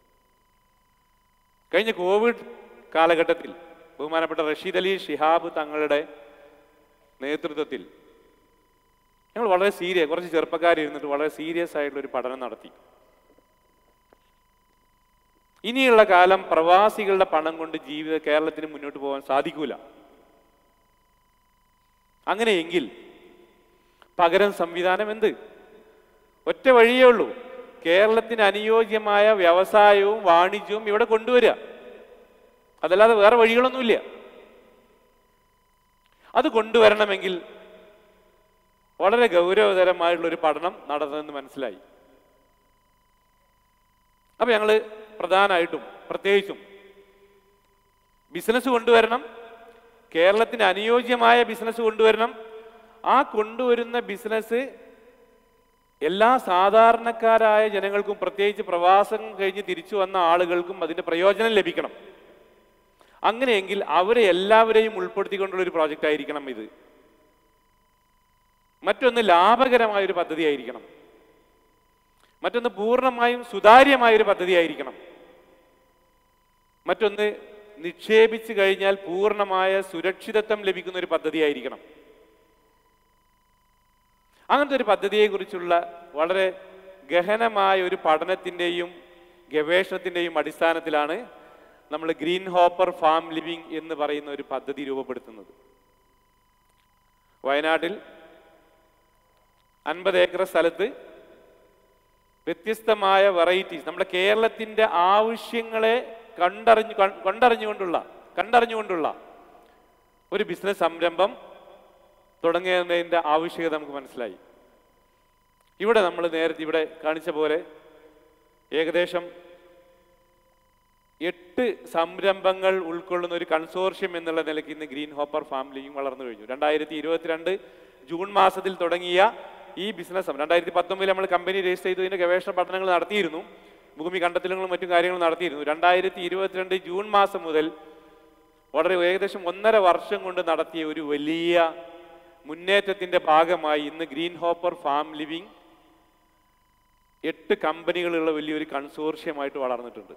കഴിഞ്ഞ കോവിഡ് കാലഘട്ടത്തിൽ ബഹുമാനപ്പെട്ട റഷീദ് അലി ഷിഹാബ് തങ്ങളുടെ നേതൃത്വത്തിൽ ഞങ്ങൾ വളരെ സീരിയസ് കുറച്ച് ചെറുപ്പക്കാരിരുന്നിട്ട് വളരെ സീരിയസ് ആയിട്ടുള്ള ഒരു പഠനം നടത്തി ഇനിയുള്ള കാലം പ്രവാസികളുടെ പണം കൊണ്ട് ജീവിത കേരളത്തിന് മുന്നോട്ട് പോകാൻ സാധിക്കൂല അങ്ങനെയെങ്കിൽ പകരം സംവിധാനം എന്ത് ഒറ്റ വഴിയേ ഉള്ളൂ കേരളത്തിന് അനുയോജ്യമായ വ്യവസായവും വാണിജ്യവും ഇവിടെ കൊണ്ടുവരിക അതല്ലാതെ വേറെ വഴികളൊന്നുമില്ല അത് കൊണ്ടുവരണമെങ്കിൽ വളരെ ഗൗരവതരമായിട്ടുള്ള ഒരു പഠനം നടന്നതെന്ന് മനസ്സിലായി അപ്പൊ ഞങ്ങള് പ്രധാനമായിട്ടും പ്രത്യേകിച്ചും ബിസിനസ് കൊണ്ടുവരണം കേരളത്തിന് അനുയോജ്യമായ ബിസിനസ് കൊണ്ടുവരണം ആ കൊണ്ടുവരുന്ന ബിസിനസ് എല്ലാ സാധാരണക്കാരായ ജനങ്ങൾക്കും പ്രത്യേകിച്ച് പ്രവാസം കഴിഞ്ഞ് തിരിച്ചു വന്ന ആളുകൾക്കും അതിന്റെ പ്രയോജനം ലഭിക്കണം അങ്ങനെയെങ്കിൽ അവരെ എല്ലാവരെയും ഉൾപ്പെടുത്തിക്കൊണ്ടുള്ള ഒരു പ്രോജക്റ്റ് ആയിരിക്കണം ഇത് മറ്റൊന്ന് ലാഭകരമായ ഒരു പദ്ധതി ആയിരിക്കണം മറ്റൊന്ന് പൂർണ്ണമായും സുതാര്യമായ ഒരു പദ്ധതി ആയിരിക്കണം മറ്റൊന്ന് നിക്ഷേപിച്ചു കഴിഞ്ഞാൽ പൂർണ്ണമായ സുരക്ഷിതത്വം ലഭിക്കുന്ന ഒരു പദ്ധതി ആയിരിക്കണം അങ്ങനത്തെ ഒരു പദ്ധതിയെക്കുറിച്ചുള്ള വളരെ ഗഹനമായ ഒരു പഠനത്തിൻ്റെയും ഗവേഷണത്തിൻ്റെയും അടിസ്ഥാനത്തിലാണ് നമ്മൾ ഗ്രീൻ ഹോപ്പർ ഫാം ലിവിംഗ് എന്ന് പറയുന്ന ഒരു പദ്ധതി രൂപപ്പെടുത്തുന്നത് വയനാട്ടിൽ അൻപത് ഏക്കർ സ്ഥലത്ത് വ്യത്യസ്തമായ വെറൈറ്റീസ് നമ്മുടെ കേരളത്തിൻ്റെ ആവശ്യങ്ങളെ കണ്ടറിഞ്ഞു കൺ- കണ്ടറിഞ്ഞുകൊണ്ടുള്ള കണ്ടറിഞ്ഞുകൊണ്ടുള്ള ഒരു ബിസിനസ് സംരംഭം തുടങ്ങുന്നതിൻ്റെ ആവശ്യകത നമുക്ക് മനസ്സിലായി ഇവിടെ നമ്മൾ നേരത്തെ ഇവിടെ കാണിച്ച പോലെ ഏകദേശം എട്ട് സംരംഭങ്ങൾ ഉൾക്കൊള്ളുന്ന ഒരു കൺസോർഷ്യം എന്നുള്ള നിലയ്ക്ക് ഇന്ന് ഗ്രീൻ ഹോപ്പർ ഫാം ലിവിംഗ് വളർന്നു കഴിഞ്ഞു രണ്ടായിരത്തി ഇരുപത്തിരണ്ട് ജൂൺ മാസത്തിൽ തുടങ്ങിയ ഈ ബിസിനസ് രണ്ടായിരത്തി പത്തൊമ്പതിൽ നമ്മൾ കമ്പനി രജിസ്റ്റർ ചെയ്തതിന്റെ ഗവേഷണ പഠനങ്ങൾ നടത്തിയിരുന്നു ഭൂമി കണ്ടെത്തലുകളും മറ്റു കാര്യങ്ങളും നടത്തിയിരുന്നു രണ്ടായിരത്തി ഇരുപത്തിരണ്ട് ജൂൺ മാസം മുതൽ വളരെ ഏകദേശം ഒന്നര വർഷം കൊണ്ട് നടത്തിയ ഒരു വലിയ മുന്നേറ്റത്തിന്റെ ഭാഗമായി ഇന്ന് ഗ്രീൻ ഹോപ്പർ ഫാം ലിവിംഗ് എട്ട് കമ്പനികളുള്ള വലിയൊരു കൺസോർഷ്യമായിട്ട് വളർന്നിട്ടുണ്ട്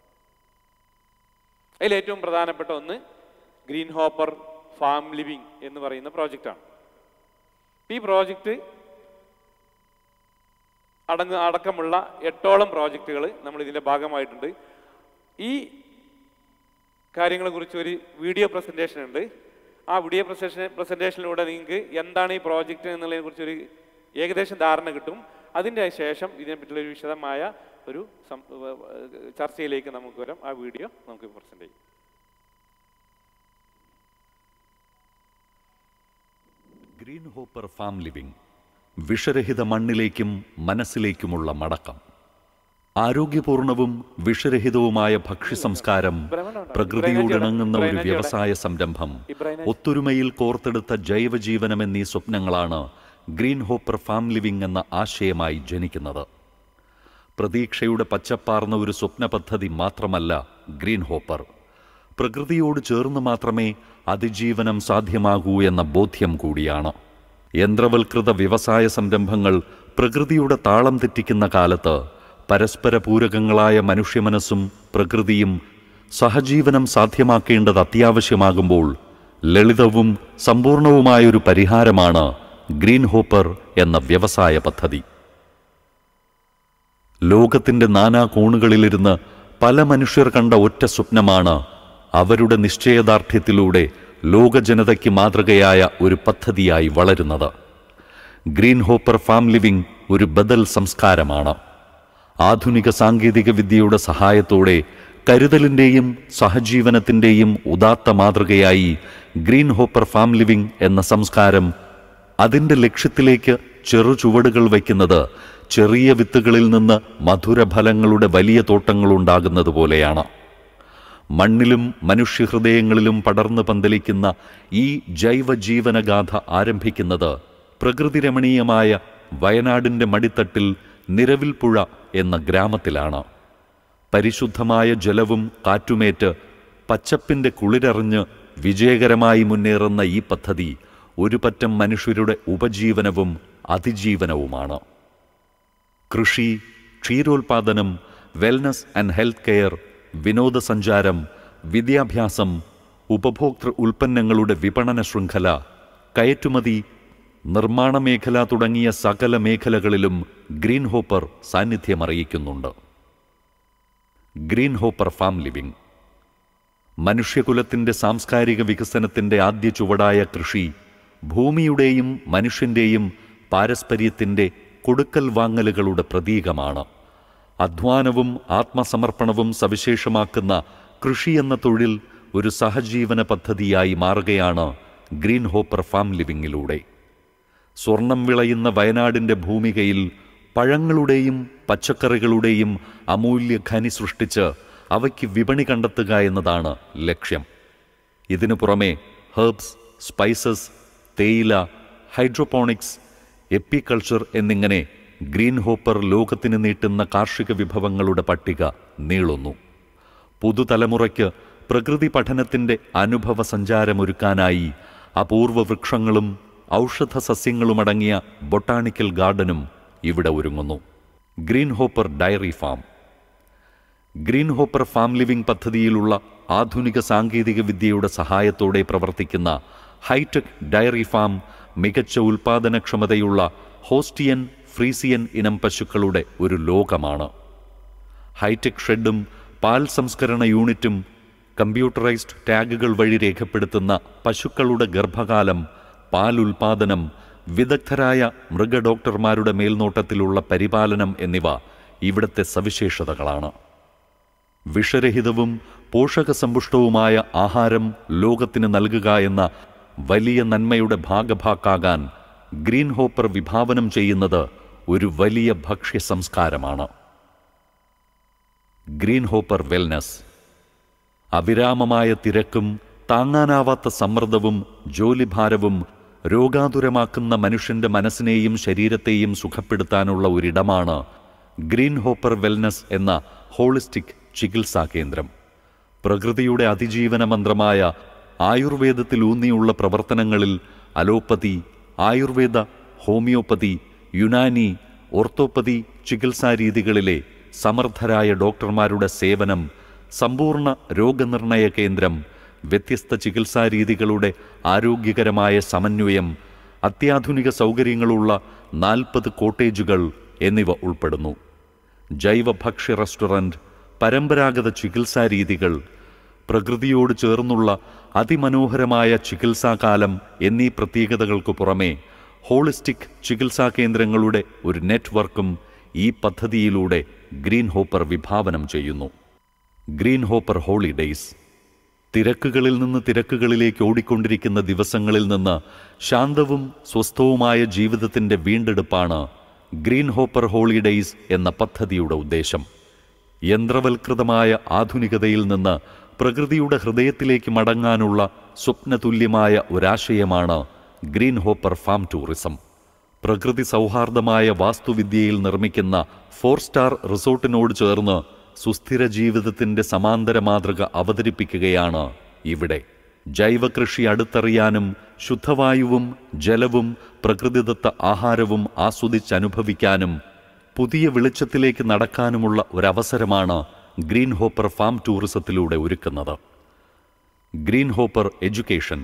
അതിൽ ഏറ്റവും പ്രധാനപ്പെട്ട ഒന്ന് ഗ്രീൻ ഹോപ്പർ ഫാം ലിവിംഗ് എന്ന് പറയുന്ന പ്രോജക്റ്റാണ് ഈ പ്രോജക്റ്റ് അടങ്ങ് അടക്കമുള്ള എട്ടോളം പ്രോജക്റ്റുകൾ നമ്മൾ ഇതിൻ്റെ ഭാഗമായിട്ടുണ്ട് ഈ കാര്യങ്ങളെക്കുറിച്ച് ഒരു വീഡിയോ പ്രസൻറ്റേഷൻ ഉണ്ട് ആ വീഡിയോ പ്രസൻറ്റേഷൻ പ്രസൻറ്റേഷനിലൂടെ നിങ്ങൾക്ക് എന്താണ് ഈ പ്രോജക്റ്റ് എന്നുള്ളതിനെ കുറിച്ച് ഒരു ഏകദേശം ധാരണ കിട്ടും അതിൻ്റെ ശേഷം ഇതിനെപ്പറ്റിയുള്ള ഒരു വിശദമായ ഒരു സം- വ- വ- ചർച്ചയിലേക്ക് നമുക്ക് വരാം ആ വീഡിയോ നമുക്ക് പ്രസൻറ്റ് ചെയ്യാം ഗ്രീൻ ഹോപ്പർ ഫാം ലിവിംഗ് വിഷരഹിത മണ്ണിലേക്കും മനസ്സിലേക്കുമുള്ള മടക്കം ആരോഗ്യപൂർണവും വിഷരഹിതവുമായ ഭക്ഷ്യ സംസ്കാരം പ്രകൃതിയോടിണങ്ങുന്ന ഒരു വ്യവസായ സംരംഭം ഒത്തൊരുമയിൽ കോർത്തെടുത്ത ജൈവജീവനം എന്നീ സ്വപ്നങ്ങളാണ് ഗ്രീൻ ഹോപ്പർ ഫാം ലിവിംഗ് എന്ന ആശയമായി ജനിക്കുന്നത് പ്രതീക്ഷയുടെ പച്ചപ്പാർന്ന ഒരു സ്വപ്ന പദ്ധതി മാത്രമല്ല ഗ്രീൻ ഹോപ്പർ പ്രകൃതിയോട് ചേർന്ന് മാത്രമേ അതിജീവനം സാധ്യമാകൂ എന്ന ബോധ്യം കൂടിയാണ് യന്ത്രവൽകൃത വ്യവസായ സംരംഭങ്ങൾ പ്രകൃതിയുടെ താളം തെറ്റിക്കുന്ന കാലത്ത് പരസ്പര പൂരകങ്ങളായ മനുഷ്യമനസ്സും പ്രകൃതിയും സഹജീവനം സാധ്യമാക്കേണ്ടത് അത്യാവശ്യമാകുമ്പോൾ ലളിതവും സമ്പൂർണവുമായൊരു പരിഹാരമാണ് ഗ്രീൻ ഹോപ്പർ എന്ന വ്യവസായ പദ്ധതി ലോകത്തിന്റെ നാനാ കോണുകളിലിരുന്ന് പല മനുഷ്യർ കണ്ട ഒറ്റ സ്വപ്നമാണ് അവരുടെ നിശ്ചയദാർഢ്യത്തിലൂടെ ലോക ജനതയ്ക്ക് മാതൃകയായ ഒരു പദ്ധതിയായി വളരുന്നത് ഗ്രീൻ ഹോപ്പർ ഫാം ലിവിംഗ് ഒരു ബദൽ സംസ്കാരമാണ് ആധുനിക സാങ്കേതിക വിദ്യയുടെ സഹായത്തോടെ കരുതലിന്റെയും സഹജീവനത്തിന്റെയും ഉദാത്ത മാതൃകയായി ഗ്രീൻ ഹോപ്പർ ഫാം ലിവിംഗ് എന്ന സംസ്കാരം അതിന്റെ ലക്ഷ്യത്തിലേക്ക് ചെറു ചുവടുകൾ വയ്ക്കുന്നത് ചെറിയ വിത്തുകളിൽ നിന്ന് മധുരഫലങ്ങളുടെ വലിയ തോട്ടങ്ങളുണ്ടാകുന്നത് പോലെയാണ് മണ്ണിലും മനുഷ്യഹൃദയങ്ങളിലും പടർന്നു പന്തലിക്കുന്ന ഈ ജൈവജീവനഗാഥ ആരംഭിക്കുന്നത് പ്രകൃതിരമണീയമായ വയനാടിന്റെ മടിത്തട്ടിൽ നിരവിൽ പുഴ എന്ന ഗ്രാമത്തിലാണ് പരിശുദ്ധമായ ജലവും കാറ്റുമേറ്റ് പച്ചപ്പിന്റെ കുളിരറിഞ്ഞ് വിജയകരമായി മുന്നേറുന്ന ഈ പദ്ധതി ഒരു പറ്റം മനുഷ്യരുടെ ഉപജീവനവും അതിജീവനവുമാണ് കൃഷി ക്ഷീരോത്പാദനം വെൽനസ് ആൻഡ് ഹെൽത്ത് കെയർ വിനോദസഞ്ചാരം വിദ്യാഭ്യാസം ഉപഭോക്തൃ ഉൽപ്പന്നങ്ങളുടെ വിപണന ശൃംഖല കയറ്റുമതി നിർമ്മാണ മേഖല തുടങ്ങിയ സകല മേഖലകളിലും ഗ്രീൻ ഹോപ്പർ സാന്നിധ്യമറിയിക്കുന്നുണ്ട് ഗ്രീൻ ഹോപ്പർ ഫാം ലിവിംഗ് മനുഷ്യകുലത്തിന്റെ സാംസ്കാരിക വികസനത്തിന്റെ ആദ്യ ചുവടായ കൃഷി ഭൂമിയുടെയും മനുഷ്യന്റെയും പാരസ്പര്യത്തിന്റെ കൊടുക്കൽ വാങ്ങലുകളുടെ പ്രതീകമാണ് അധ്വാനവും ആത്മസമർപ്പണവും സവിശേഷമാക്കുന്ന കൃഷി എന്ന തൊഴിൽ ഒരു സഹജീവന പദ്ധതിയായി മാറുകയാണ് ഗ്രീൻ ഹോപ്പർ ഫാം ലിവിംഗിലൂടെ സ്വർണം വിളയുന്ന വയനാടിന്റെ ഭൂമികയിൽ പഴങ്ങളുടെയും പച്ചക്കറികളുടെയും അമൂല്യ ഖനി സൃഷ്ടിച്ച് അവയ്ക്ക് വിപണി കണ്ടെത്തുക എന്നതാണ് ലക്ഷ്യം ഇതിനു പുറമെ ഹെർബ്സ് സ്പൈസസ് തേയില ഹൈഡ്രോപോണിക്സ് എപ്പിക്കൾച്ചർ എന്നിങ്ങനെ ഗ്രീൻ ഹോപ്പർ ലോകത്തിന് നീട്ടുന്ന കാർഷിക വിഭവങ്ങളുടെ പട്ടിക നീളുന്നു പുതുതലമുറയ്ക്ക് പ്രകൃതി പഠനത്തിന്റെ അനുഭവ സഞ്ചാരമൊരുക്കാനായി അപൂർവ വൃക്ഷങ്ങളും ഔഷധ സസ്യങ്ങളുമടങ്ങിയ ബൊട്ടാണിക്കൽ ഗാർഡനും ഇവിടെ ഒരുങ്ങുന്നു Green Hopper dairy farm Green Hopper Farm Living പദ്ധതിയിലുള്ള ആധുനിക സാങ്കേതിക വിദ്യയുടെ സഹായത്തോടെ പ്രവർത്തിക്കുന്ന ഹൈടെക് ഡയറി ഫാം മികച്ച ഉൽപാദനക്ഷമതയുള്ള ഹോസ്റ്റിയൻ ഫ്രീസിയൻ ഇനം പശുക്കളുടെ ഒരു ലോകമാണ് ഹൈടെക് ഷെഡും പാൽ സംസ്കരണ യൂണിറ്റും കമ്പ്യൂട്ടറൈസ്ഡ് ടാഗുകൾ വഴി രേഖപ്പെടുത്തുന്ന പശുക്കളുടെ ഗർഭകാലം പാൽ ഉൽപാദനം വിദഗ്ധരായ മൃഗഡോക്ടർമാരുടെ മേൽനോട്ടത്തിലുള്ള പരിപാലനം എന്നിവ ഇവിടുത്തെ സവിശേഷതകളാണ് വിഷരഹിതവും പോഷകസമ്പുഷ്ടവുമായ ആഹാരം ലോകത്തിന് നൽകുക എന്ന വലിയ നന്മയുടെ ഭാഗഭാക്കാകാൻ ഗ്രീൻ ഹോപ്പർ വിഭാവനം ചെയ്യുന്നത് ഒരു വലിയ ഭക്ഷ്യ സംസ്കാരമാണ് ഗ്രീൻ ഹോപ്പർ വെൽനസ് അവിരാമമായ തിരക്കും താങ്ങാനാവാത്ത സമ്മർദ്ദവും ജോലിഭാരവും രോഗാതുരമാക്കുന്ന മനുഷ്യന്റെ മനസ്സിനെയും ശരീരത്തെയും സുഖപ്പെടുത്താനുള്ള ഒരിടമാണ് ഗ്രീൻ ഹോപ്പർ വെൽനസ് എന്ന ഹോളിസ്റ്റിക് ചികിത്സാ കേന്ദ്രം പ്രകൃതിയുടെ അതിജീവന മന്ത്രമായ ആയുർവേദത്തിലൂന്നിയുള്ള പ്രവർത്തനങ്ങളിൽ allopathy Ayurveda homoeopathy Unani orthopathy ചികിത്സാ രീതികളിലെ സമർത്ഥരായ ഡോക്ടർമാരുടെ സേവനം സമ്പൂർണ്ണ രോഗനിർണയ കേന്ദ്രം വ്യത്യസ്ത ചികിത്സാ രീതികളുടെ ആരോഗ്യകരമായ സമന്വയം അത്യാധുനിക സൗകര്യങ്ങളുള്ള നാൽപ്പത് കോട്ടേജുകൾ എന്നിവ ഉൾപ്പെടുന്നു ജൈവ ഭക്ഷ്യ റെസ്റ്റോറന്റ് പരമ്പരാഗത ചികിത്സാ രീതികൾ പ്രകൃതിയോട് ചേർന്നുള്ള അതിമനോഹരമായ ചികിത്സാകാലം എന്നീ പ്രത്യേകതകൾക്ക് പുറമെ ഹോളിസ്റ്റിക് ചികിത്സാ കേന്ദ്രങ്ങളുടെ ഒരു നെറ്റ്വർക്കും ഈ പദ്ധതിയിലൂടെ ഗ്രീൻ ഹോപ്പർ വിഭാവനം ചെയ്യുന്നു ഗ്രീൻ ഹോപ്പർ ഹോളിഡേയ്സ് തിരക്കുകളിൽ നിന്ന് തിരക്കുകളിലേക്ക് ഓടിക്കൊണ്ടിരിക്കുന്ന ദിവസങ്ങളിൽ നിന്ന് ശാന്തവും സ്വസ്ഥവുമായ ജീവിതത്തിന്റെ വീണ്ടെടുപ്പാണ് ഗ്രീൻ ഹോപ്പർ ഹോളിഡേയ്സ് എന്ന പദ്ധതിയുടെ ഉദ്ദേശം യന്ത്രവൽകൃതമായ ആധുനികതയിൽ നിന്ന് പ്രകൃതിയുടെ ഹൃദയത്തിലേക്ക് മടങ്ങാനുള്ള സ്വപ്നതുല്യമായ ഒരാശയമാണ് ഗ്രീൻ ഹോപ്പർ ഫാം ടൂറിസം പ്രകൃതി സൗഹാർദ്ദമായ വാസ്തുവിദ്യയിൽ നിർമ്മിക്കുന്ന ഫോർ സ്റ്റാർ റിസോർട്ടിനോട് ചേർന്ന് സുസ്ഥിര ജീവിതത്തിന്റെ സമാന്തര മാതൃക അവതരിപ്പിക്കുകയാണ് ഇവിടെ ജൈവകൃഷി അടുത്തറിയാനും ശുദ്ധവായുവും ജലവും പ്രകൃതിദത്ത ആഹാരവും ആസ്വദിച്ചനുഭവിക്കാനും പുതിയ വെളിച്ചത്തിലേക്ക് നടക്കാനുമുള്ള ഒരവസരമാണ് ഗ്രീൻ ഹോപ്പർ ഫാം ടൂറിസത്തിലൂടെ ഒരുക്കുന്നത് ഗ്രീൻ ഹോപ്പർ എഡ്യൂക്കേഷൻ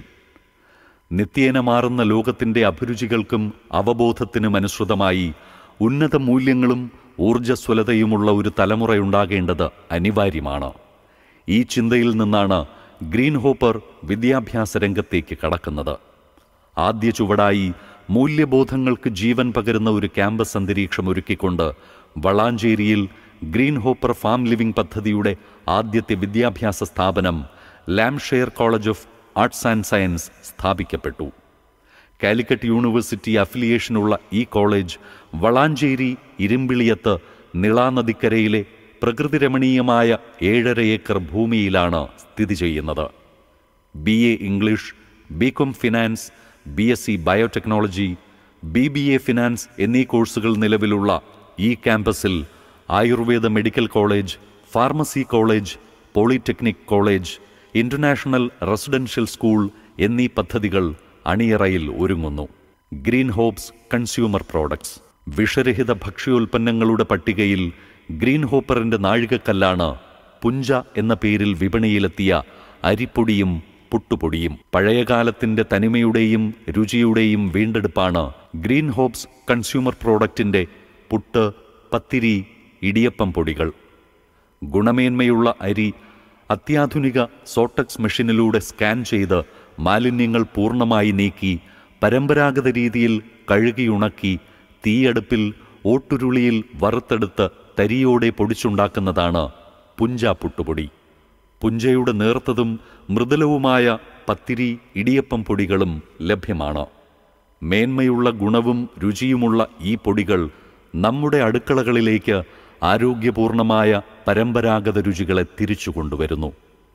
നിത്യേന മാറുന്ന ലോകത്തിന്റെ അഭിരുചികൾക്കും അവബോധത്തിനും അനുസൃതമായി ഉന്നത മൂല്യങ്ങളും ഊർജ്ജസ്വലതയുമുള്ള ഒരു തലമുറയുണ്ടാകേണ്ടത് അനിവാര്യമാണ് ഈ ചിന്തയിൽ നിന്നാണ് ഗ്രീൻ ഹോപ്പർ വിദ്യാഭ്യാസ രംഗത്തേക്ക് കടക്കുന്നത് ആദ്യ ചുവടായി മൂല്യബോധങ്ങൾക്ക് ജീവൻ പകരുന്ന ഒരു ക്യാമ്പസ് അന്തരീക്ഷം ഒരുക്കിക്കൊണ്ട് വളാഞ്ചേരിയിൽ ഗ്രീൻ ഹോപ്പർ ഫാം ലിവിംഗ് പദ്ധതിയുടെ ആദ്യത്തെ വിദ്യാഭ്യാസ സ്ഥാപനം Lamshire college of arts and science സ്ഥാപിക്കപ്പെട്ടു കാലിക്കറ്റ് യൂണിവേഴ്സിറ്റി അഫിലിയേഷനുള്ള ഈ കോളേജ് വളാഞ്ചേരി ഇരുമ്പിളിയത്ത് നിളാനദിക്കരയിലെ പ്രകൃതിരമണീയമായ ഏഴര ഏക്കർ ഭൂമിയിലാണ് സ്ഥിതി ചെയ്യുന്നത് B A English B Com finance B S C biotechnology B B A finance എന്നീ കോഴ്സുകൾ നിലവിലുള്ള ഈ ക്യാമ്പസിൽ Ayurveda medical college pharmacy college polytechnic college international residential school എന്നീ പദ്ധതികൾ അണിയറയിൽ ഒരുങ്ങുന്നു ഗ്രീൻ ഹോപ്സ് കൺസ്യൂമർ പ്രോഡക്ട്സ് വിഷരഹിത ഭക്ഷ്യോൽപ്പന്നങ്ങളുടെ പട്ടികയിൽ ഗ്രീൻ ഹോപ്പറിന്റെ നാഴികക്കല്ലാണ് പുഞ്ച എന്ന പേരിൽ വിപണിയിലെത്തിയ അരിപ്പൊടിയും പുട്ടുപൊടിയും പഴയകാലത്തിന്റെ തനിമയുടെയും രുചിയുടെയും വീണ്ടെടുപ്പാണ് ഗ്രീൻ ഹോപ്സ് കൺസ്യൂമർ പ്രോഡക്റ്റിന്റെ പുട്ട് പത്തിരി ഇടിയപ്പം പൊടികൾ ഗുണമേന്മയുള്ള അരി അത്യാധുനിക സോട്ടക്സ് മെഷീനിലൂടെ സ്കാൻ ചെയ്ത് മാലിന്യങ്ങൾ പൂർണ്ണമായി നീക്കി പരമ്പരാഗത രീതിയിൽ കഴുകിയുണക്കി തീയടുപ്പിൽ ഓട്ടുരുളിയിൽ വറുത്തെടുത്ത് തരിയോടെ പൊടിച്ചുണ്ടാക്കുന്നതാണ് പുഞ്ച പുട്ടുപൊടി പുഞ്ചയുടെ നേർത്തതും മൃദുലവുമായ പത്തിരി ഇടിയപ്പം പൊടികളും ലഭ്യമാണ് മേന്മയുള്ള ഗുണവും രുചിയുമുള്ള ഈ പൊടികൾ നമ്മുടെ അടുക്കളകളിലേക്ക് ആരോഗ്യപൂർണമായ പരമ്പരാഗത രുചികളെ തിരിച്ചു കൊണ്ടുവരുന്നു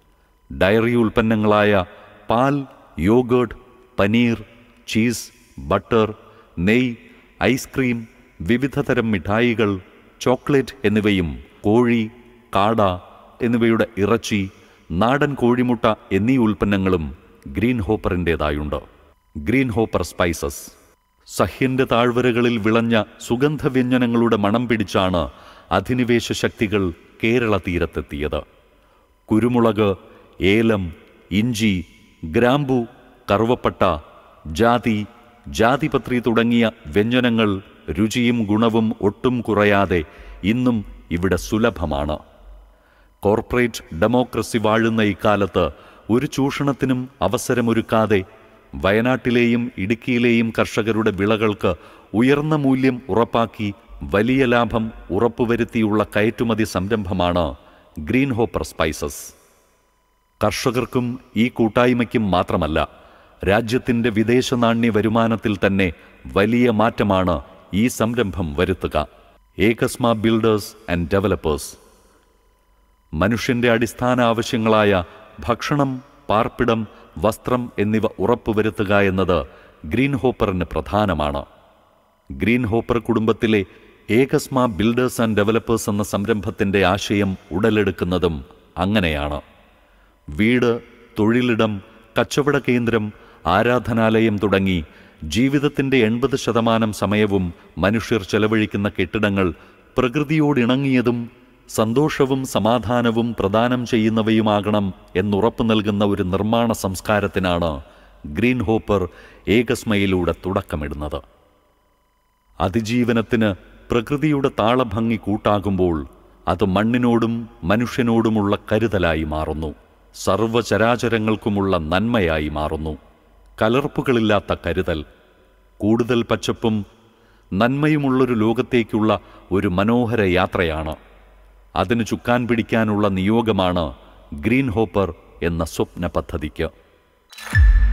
ഡയറി ഉൽപ്പന്നങ്ങളായ പാൽ യോഗേർട്ട് പനീർ ചീസ് ബട്ടർ നെയ് ഐസ്ക്രീം വിവിധതരം മിഠായികൾ ചോക്ലേറ്റ് എന്നിവയും കോഴി കാട എന്നിവയുടെ ഇറച്ചി നാടൻ കോഴിമുട്ട എന്നീ ഉൽപ്പന്നങ്ങളും ഗ്രീൻ ഹോപ്പറിൻ്റെതായുണ്ട് ഗ്രീൻ ഹോപ്പർ സ്പൈസസ് സഹ്യന്റെ താഴ്വരകളിൽ വിളഞ്ഞ സുഗന്ധവ്യഞ്ജനങ്ങളുടെ മണം പിടിച്ചാണ് അധിനിവേശ ശക്തികൾ കേരള തീരത്തെത്തിയത് കുരുമുളക് ഏലം ഇഞ്ചി ഗ്രാമ്പു കറുവപ്പട്ട ജാതി ജാതിപത്രി തുടങ്ങിയ വ്യഞ്ജനങ്ങൾ രുചിയും ഗുണവും ഒട്ടും കുറയാതെ ഇന്നും ഇവിടെ സുലഭമാണ് കോർപ്പറേറ്റ് ഡെമോക്രസി വാഴുന്ന ഇക്കാലത്ത് ഒരു ചൂഷണത്തിനും അവസരമൊരുക്കാതെ വയനാട്ടിലെയും ഇടുക്കിയിലെയും കർഷകരുടെ വിളകൾക്ക് ഉയർന്ന മൂല്യം ഉറപ്പാക്കി വലിയ ലാഭം ഉറപ്പുവരുത്തിയുള്ള കയറ്റുമതി സംരംഭമാണ് ഗ്രീൻ ഹോപ്പർ സ്പൈസസ് കർഷകർക്കും ഈ കൂട്ടായ്മയ്ക്കും മാത്രമല്ല രാജ്യത്തിന്റെ വിദേശ നാണ്യ വരുമാനത്തിൽ തന്നെ വലിയ മാറ്റമാണ് ഈ സംരംഭം വരുത്തുക ഏകസ്മ ബിൽഡേഴ്സ് ആൻഡ് ഡെവലപ്പേഴ്സ് മനുഷ്യന്റെ അടിസ്ഥാന ആവശ്യങ്ങളായ ഭക്ഷണം പാർപ്പിടം വസ്ത്രം എന്നിവ ഉറപ്പുവരുത്തുക എന്നത് ഗ്രീൻ ഹോപ്പറിന് പ്രധാനമാണ് ഗ്രീൻ ഹോപ്പർ കുടുംബത്തിലെ ഏകസ്മ ബിൽഡേഴ്സ് ആൻഡ് ഡെവലപ്പേഴ്സ് എന്ന സംരംഭത്തിന്റെ ആശയം ഉടലെടുക്കുന്നതും അങ്ങനെയാണ് വീട് തൊഴിലിടം കച്ചവട കേന്ദ്രം ആരാധനാലയം തുടങ്ങി ജീവിതത്തിന്റെ എൺപത് ശതമാനം സമയവും മനുഷ്യർ ചെലവഴിക്കുന്ന കെട്ടിടങ്ങൾ പ്രകൃതിയോടിണങ്ങിയതും സന്തോഷവും സമാധാനവും പ്രദാനം ചെയ്യുന്നവയുമാകണം എന്നുറപ്പു നൽകുന്ന ഒരു നിർമ്മാണ സംസ്കാരത്തിനാണ് ഗ്രീൻ ഹോപ്പർ ഏകസ്മയിലൂടെ തുടക്കമിടുന്നത് അതിജീവനത്തിന് പ്രകൃതിയുടെ താളഭംഗി കൂട്ടാകുമ്പോൾ അത് മണ്ണിനോടും മനുഷ്യനോടുമുള്ള കരുതലായി മാറുന്നു സർവചരാചരങ്ങൾക്കുമുള്ള നന്മയായി മാറുന്നു കലർപ്പുകളില്ലാത്ത കരുതൽ കൂടുതൽ പച്ചപ്പും നന്മയുമുള്ളൊരു ലോകത്തേക്കുള്ള ഒരു മനോഹര യാത്രയാണ് അതിന് ചുക്കാൻ പിടിക്കാനുള്ള നിയോഗമാണ് ഗ്രീൻ ഹോപ്പർ എന്ന സ്വപ്ന പദ്ധതിക്ക്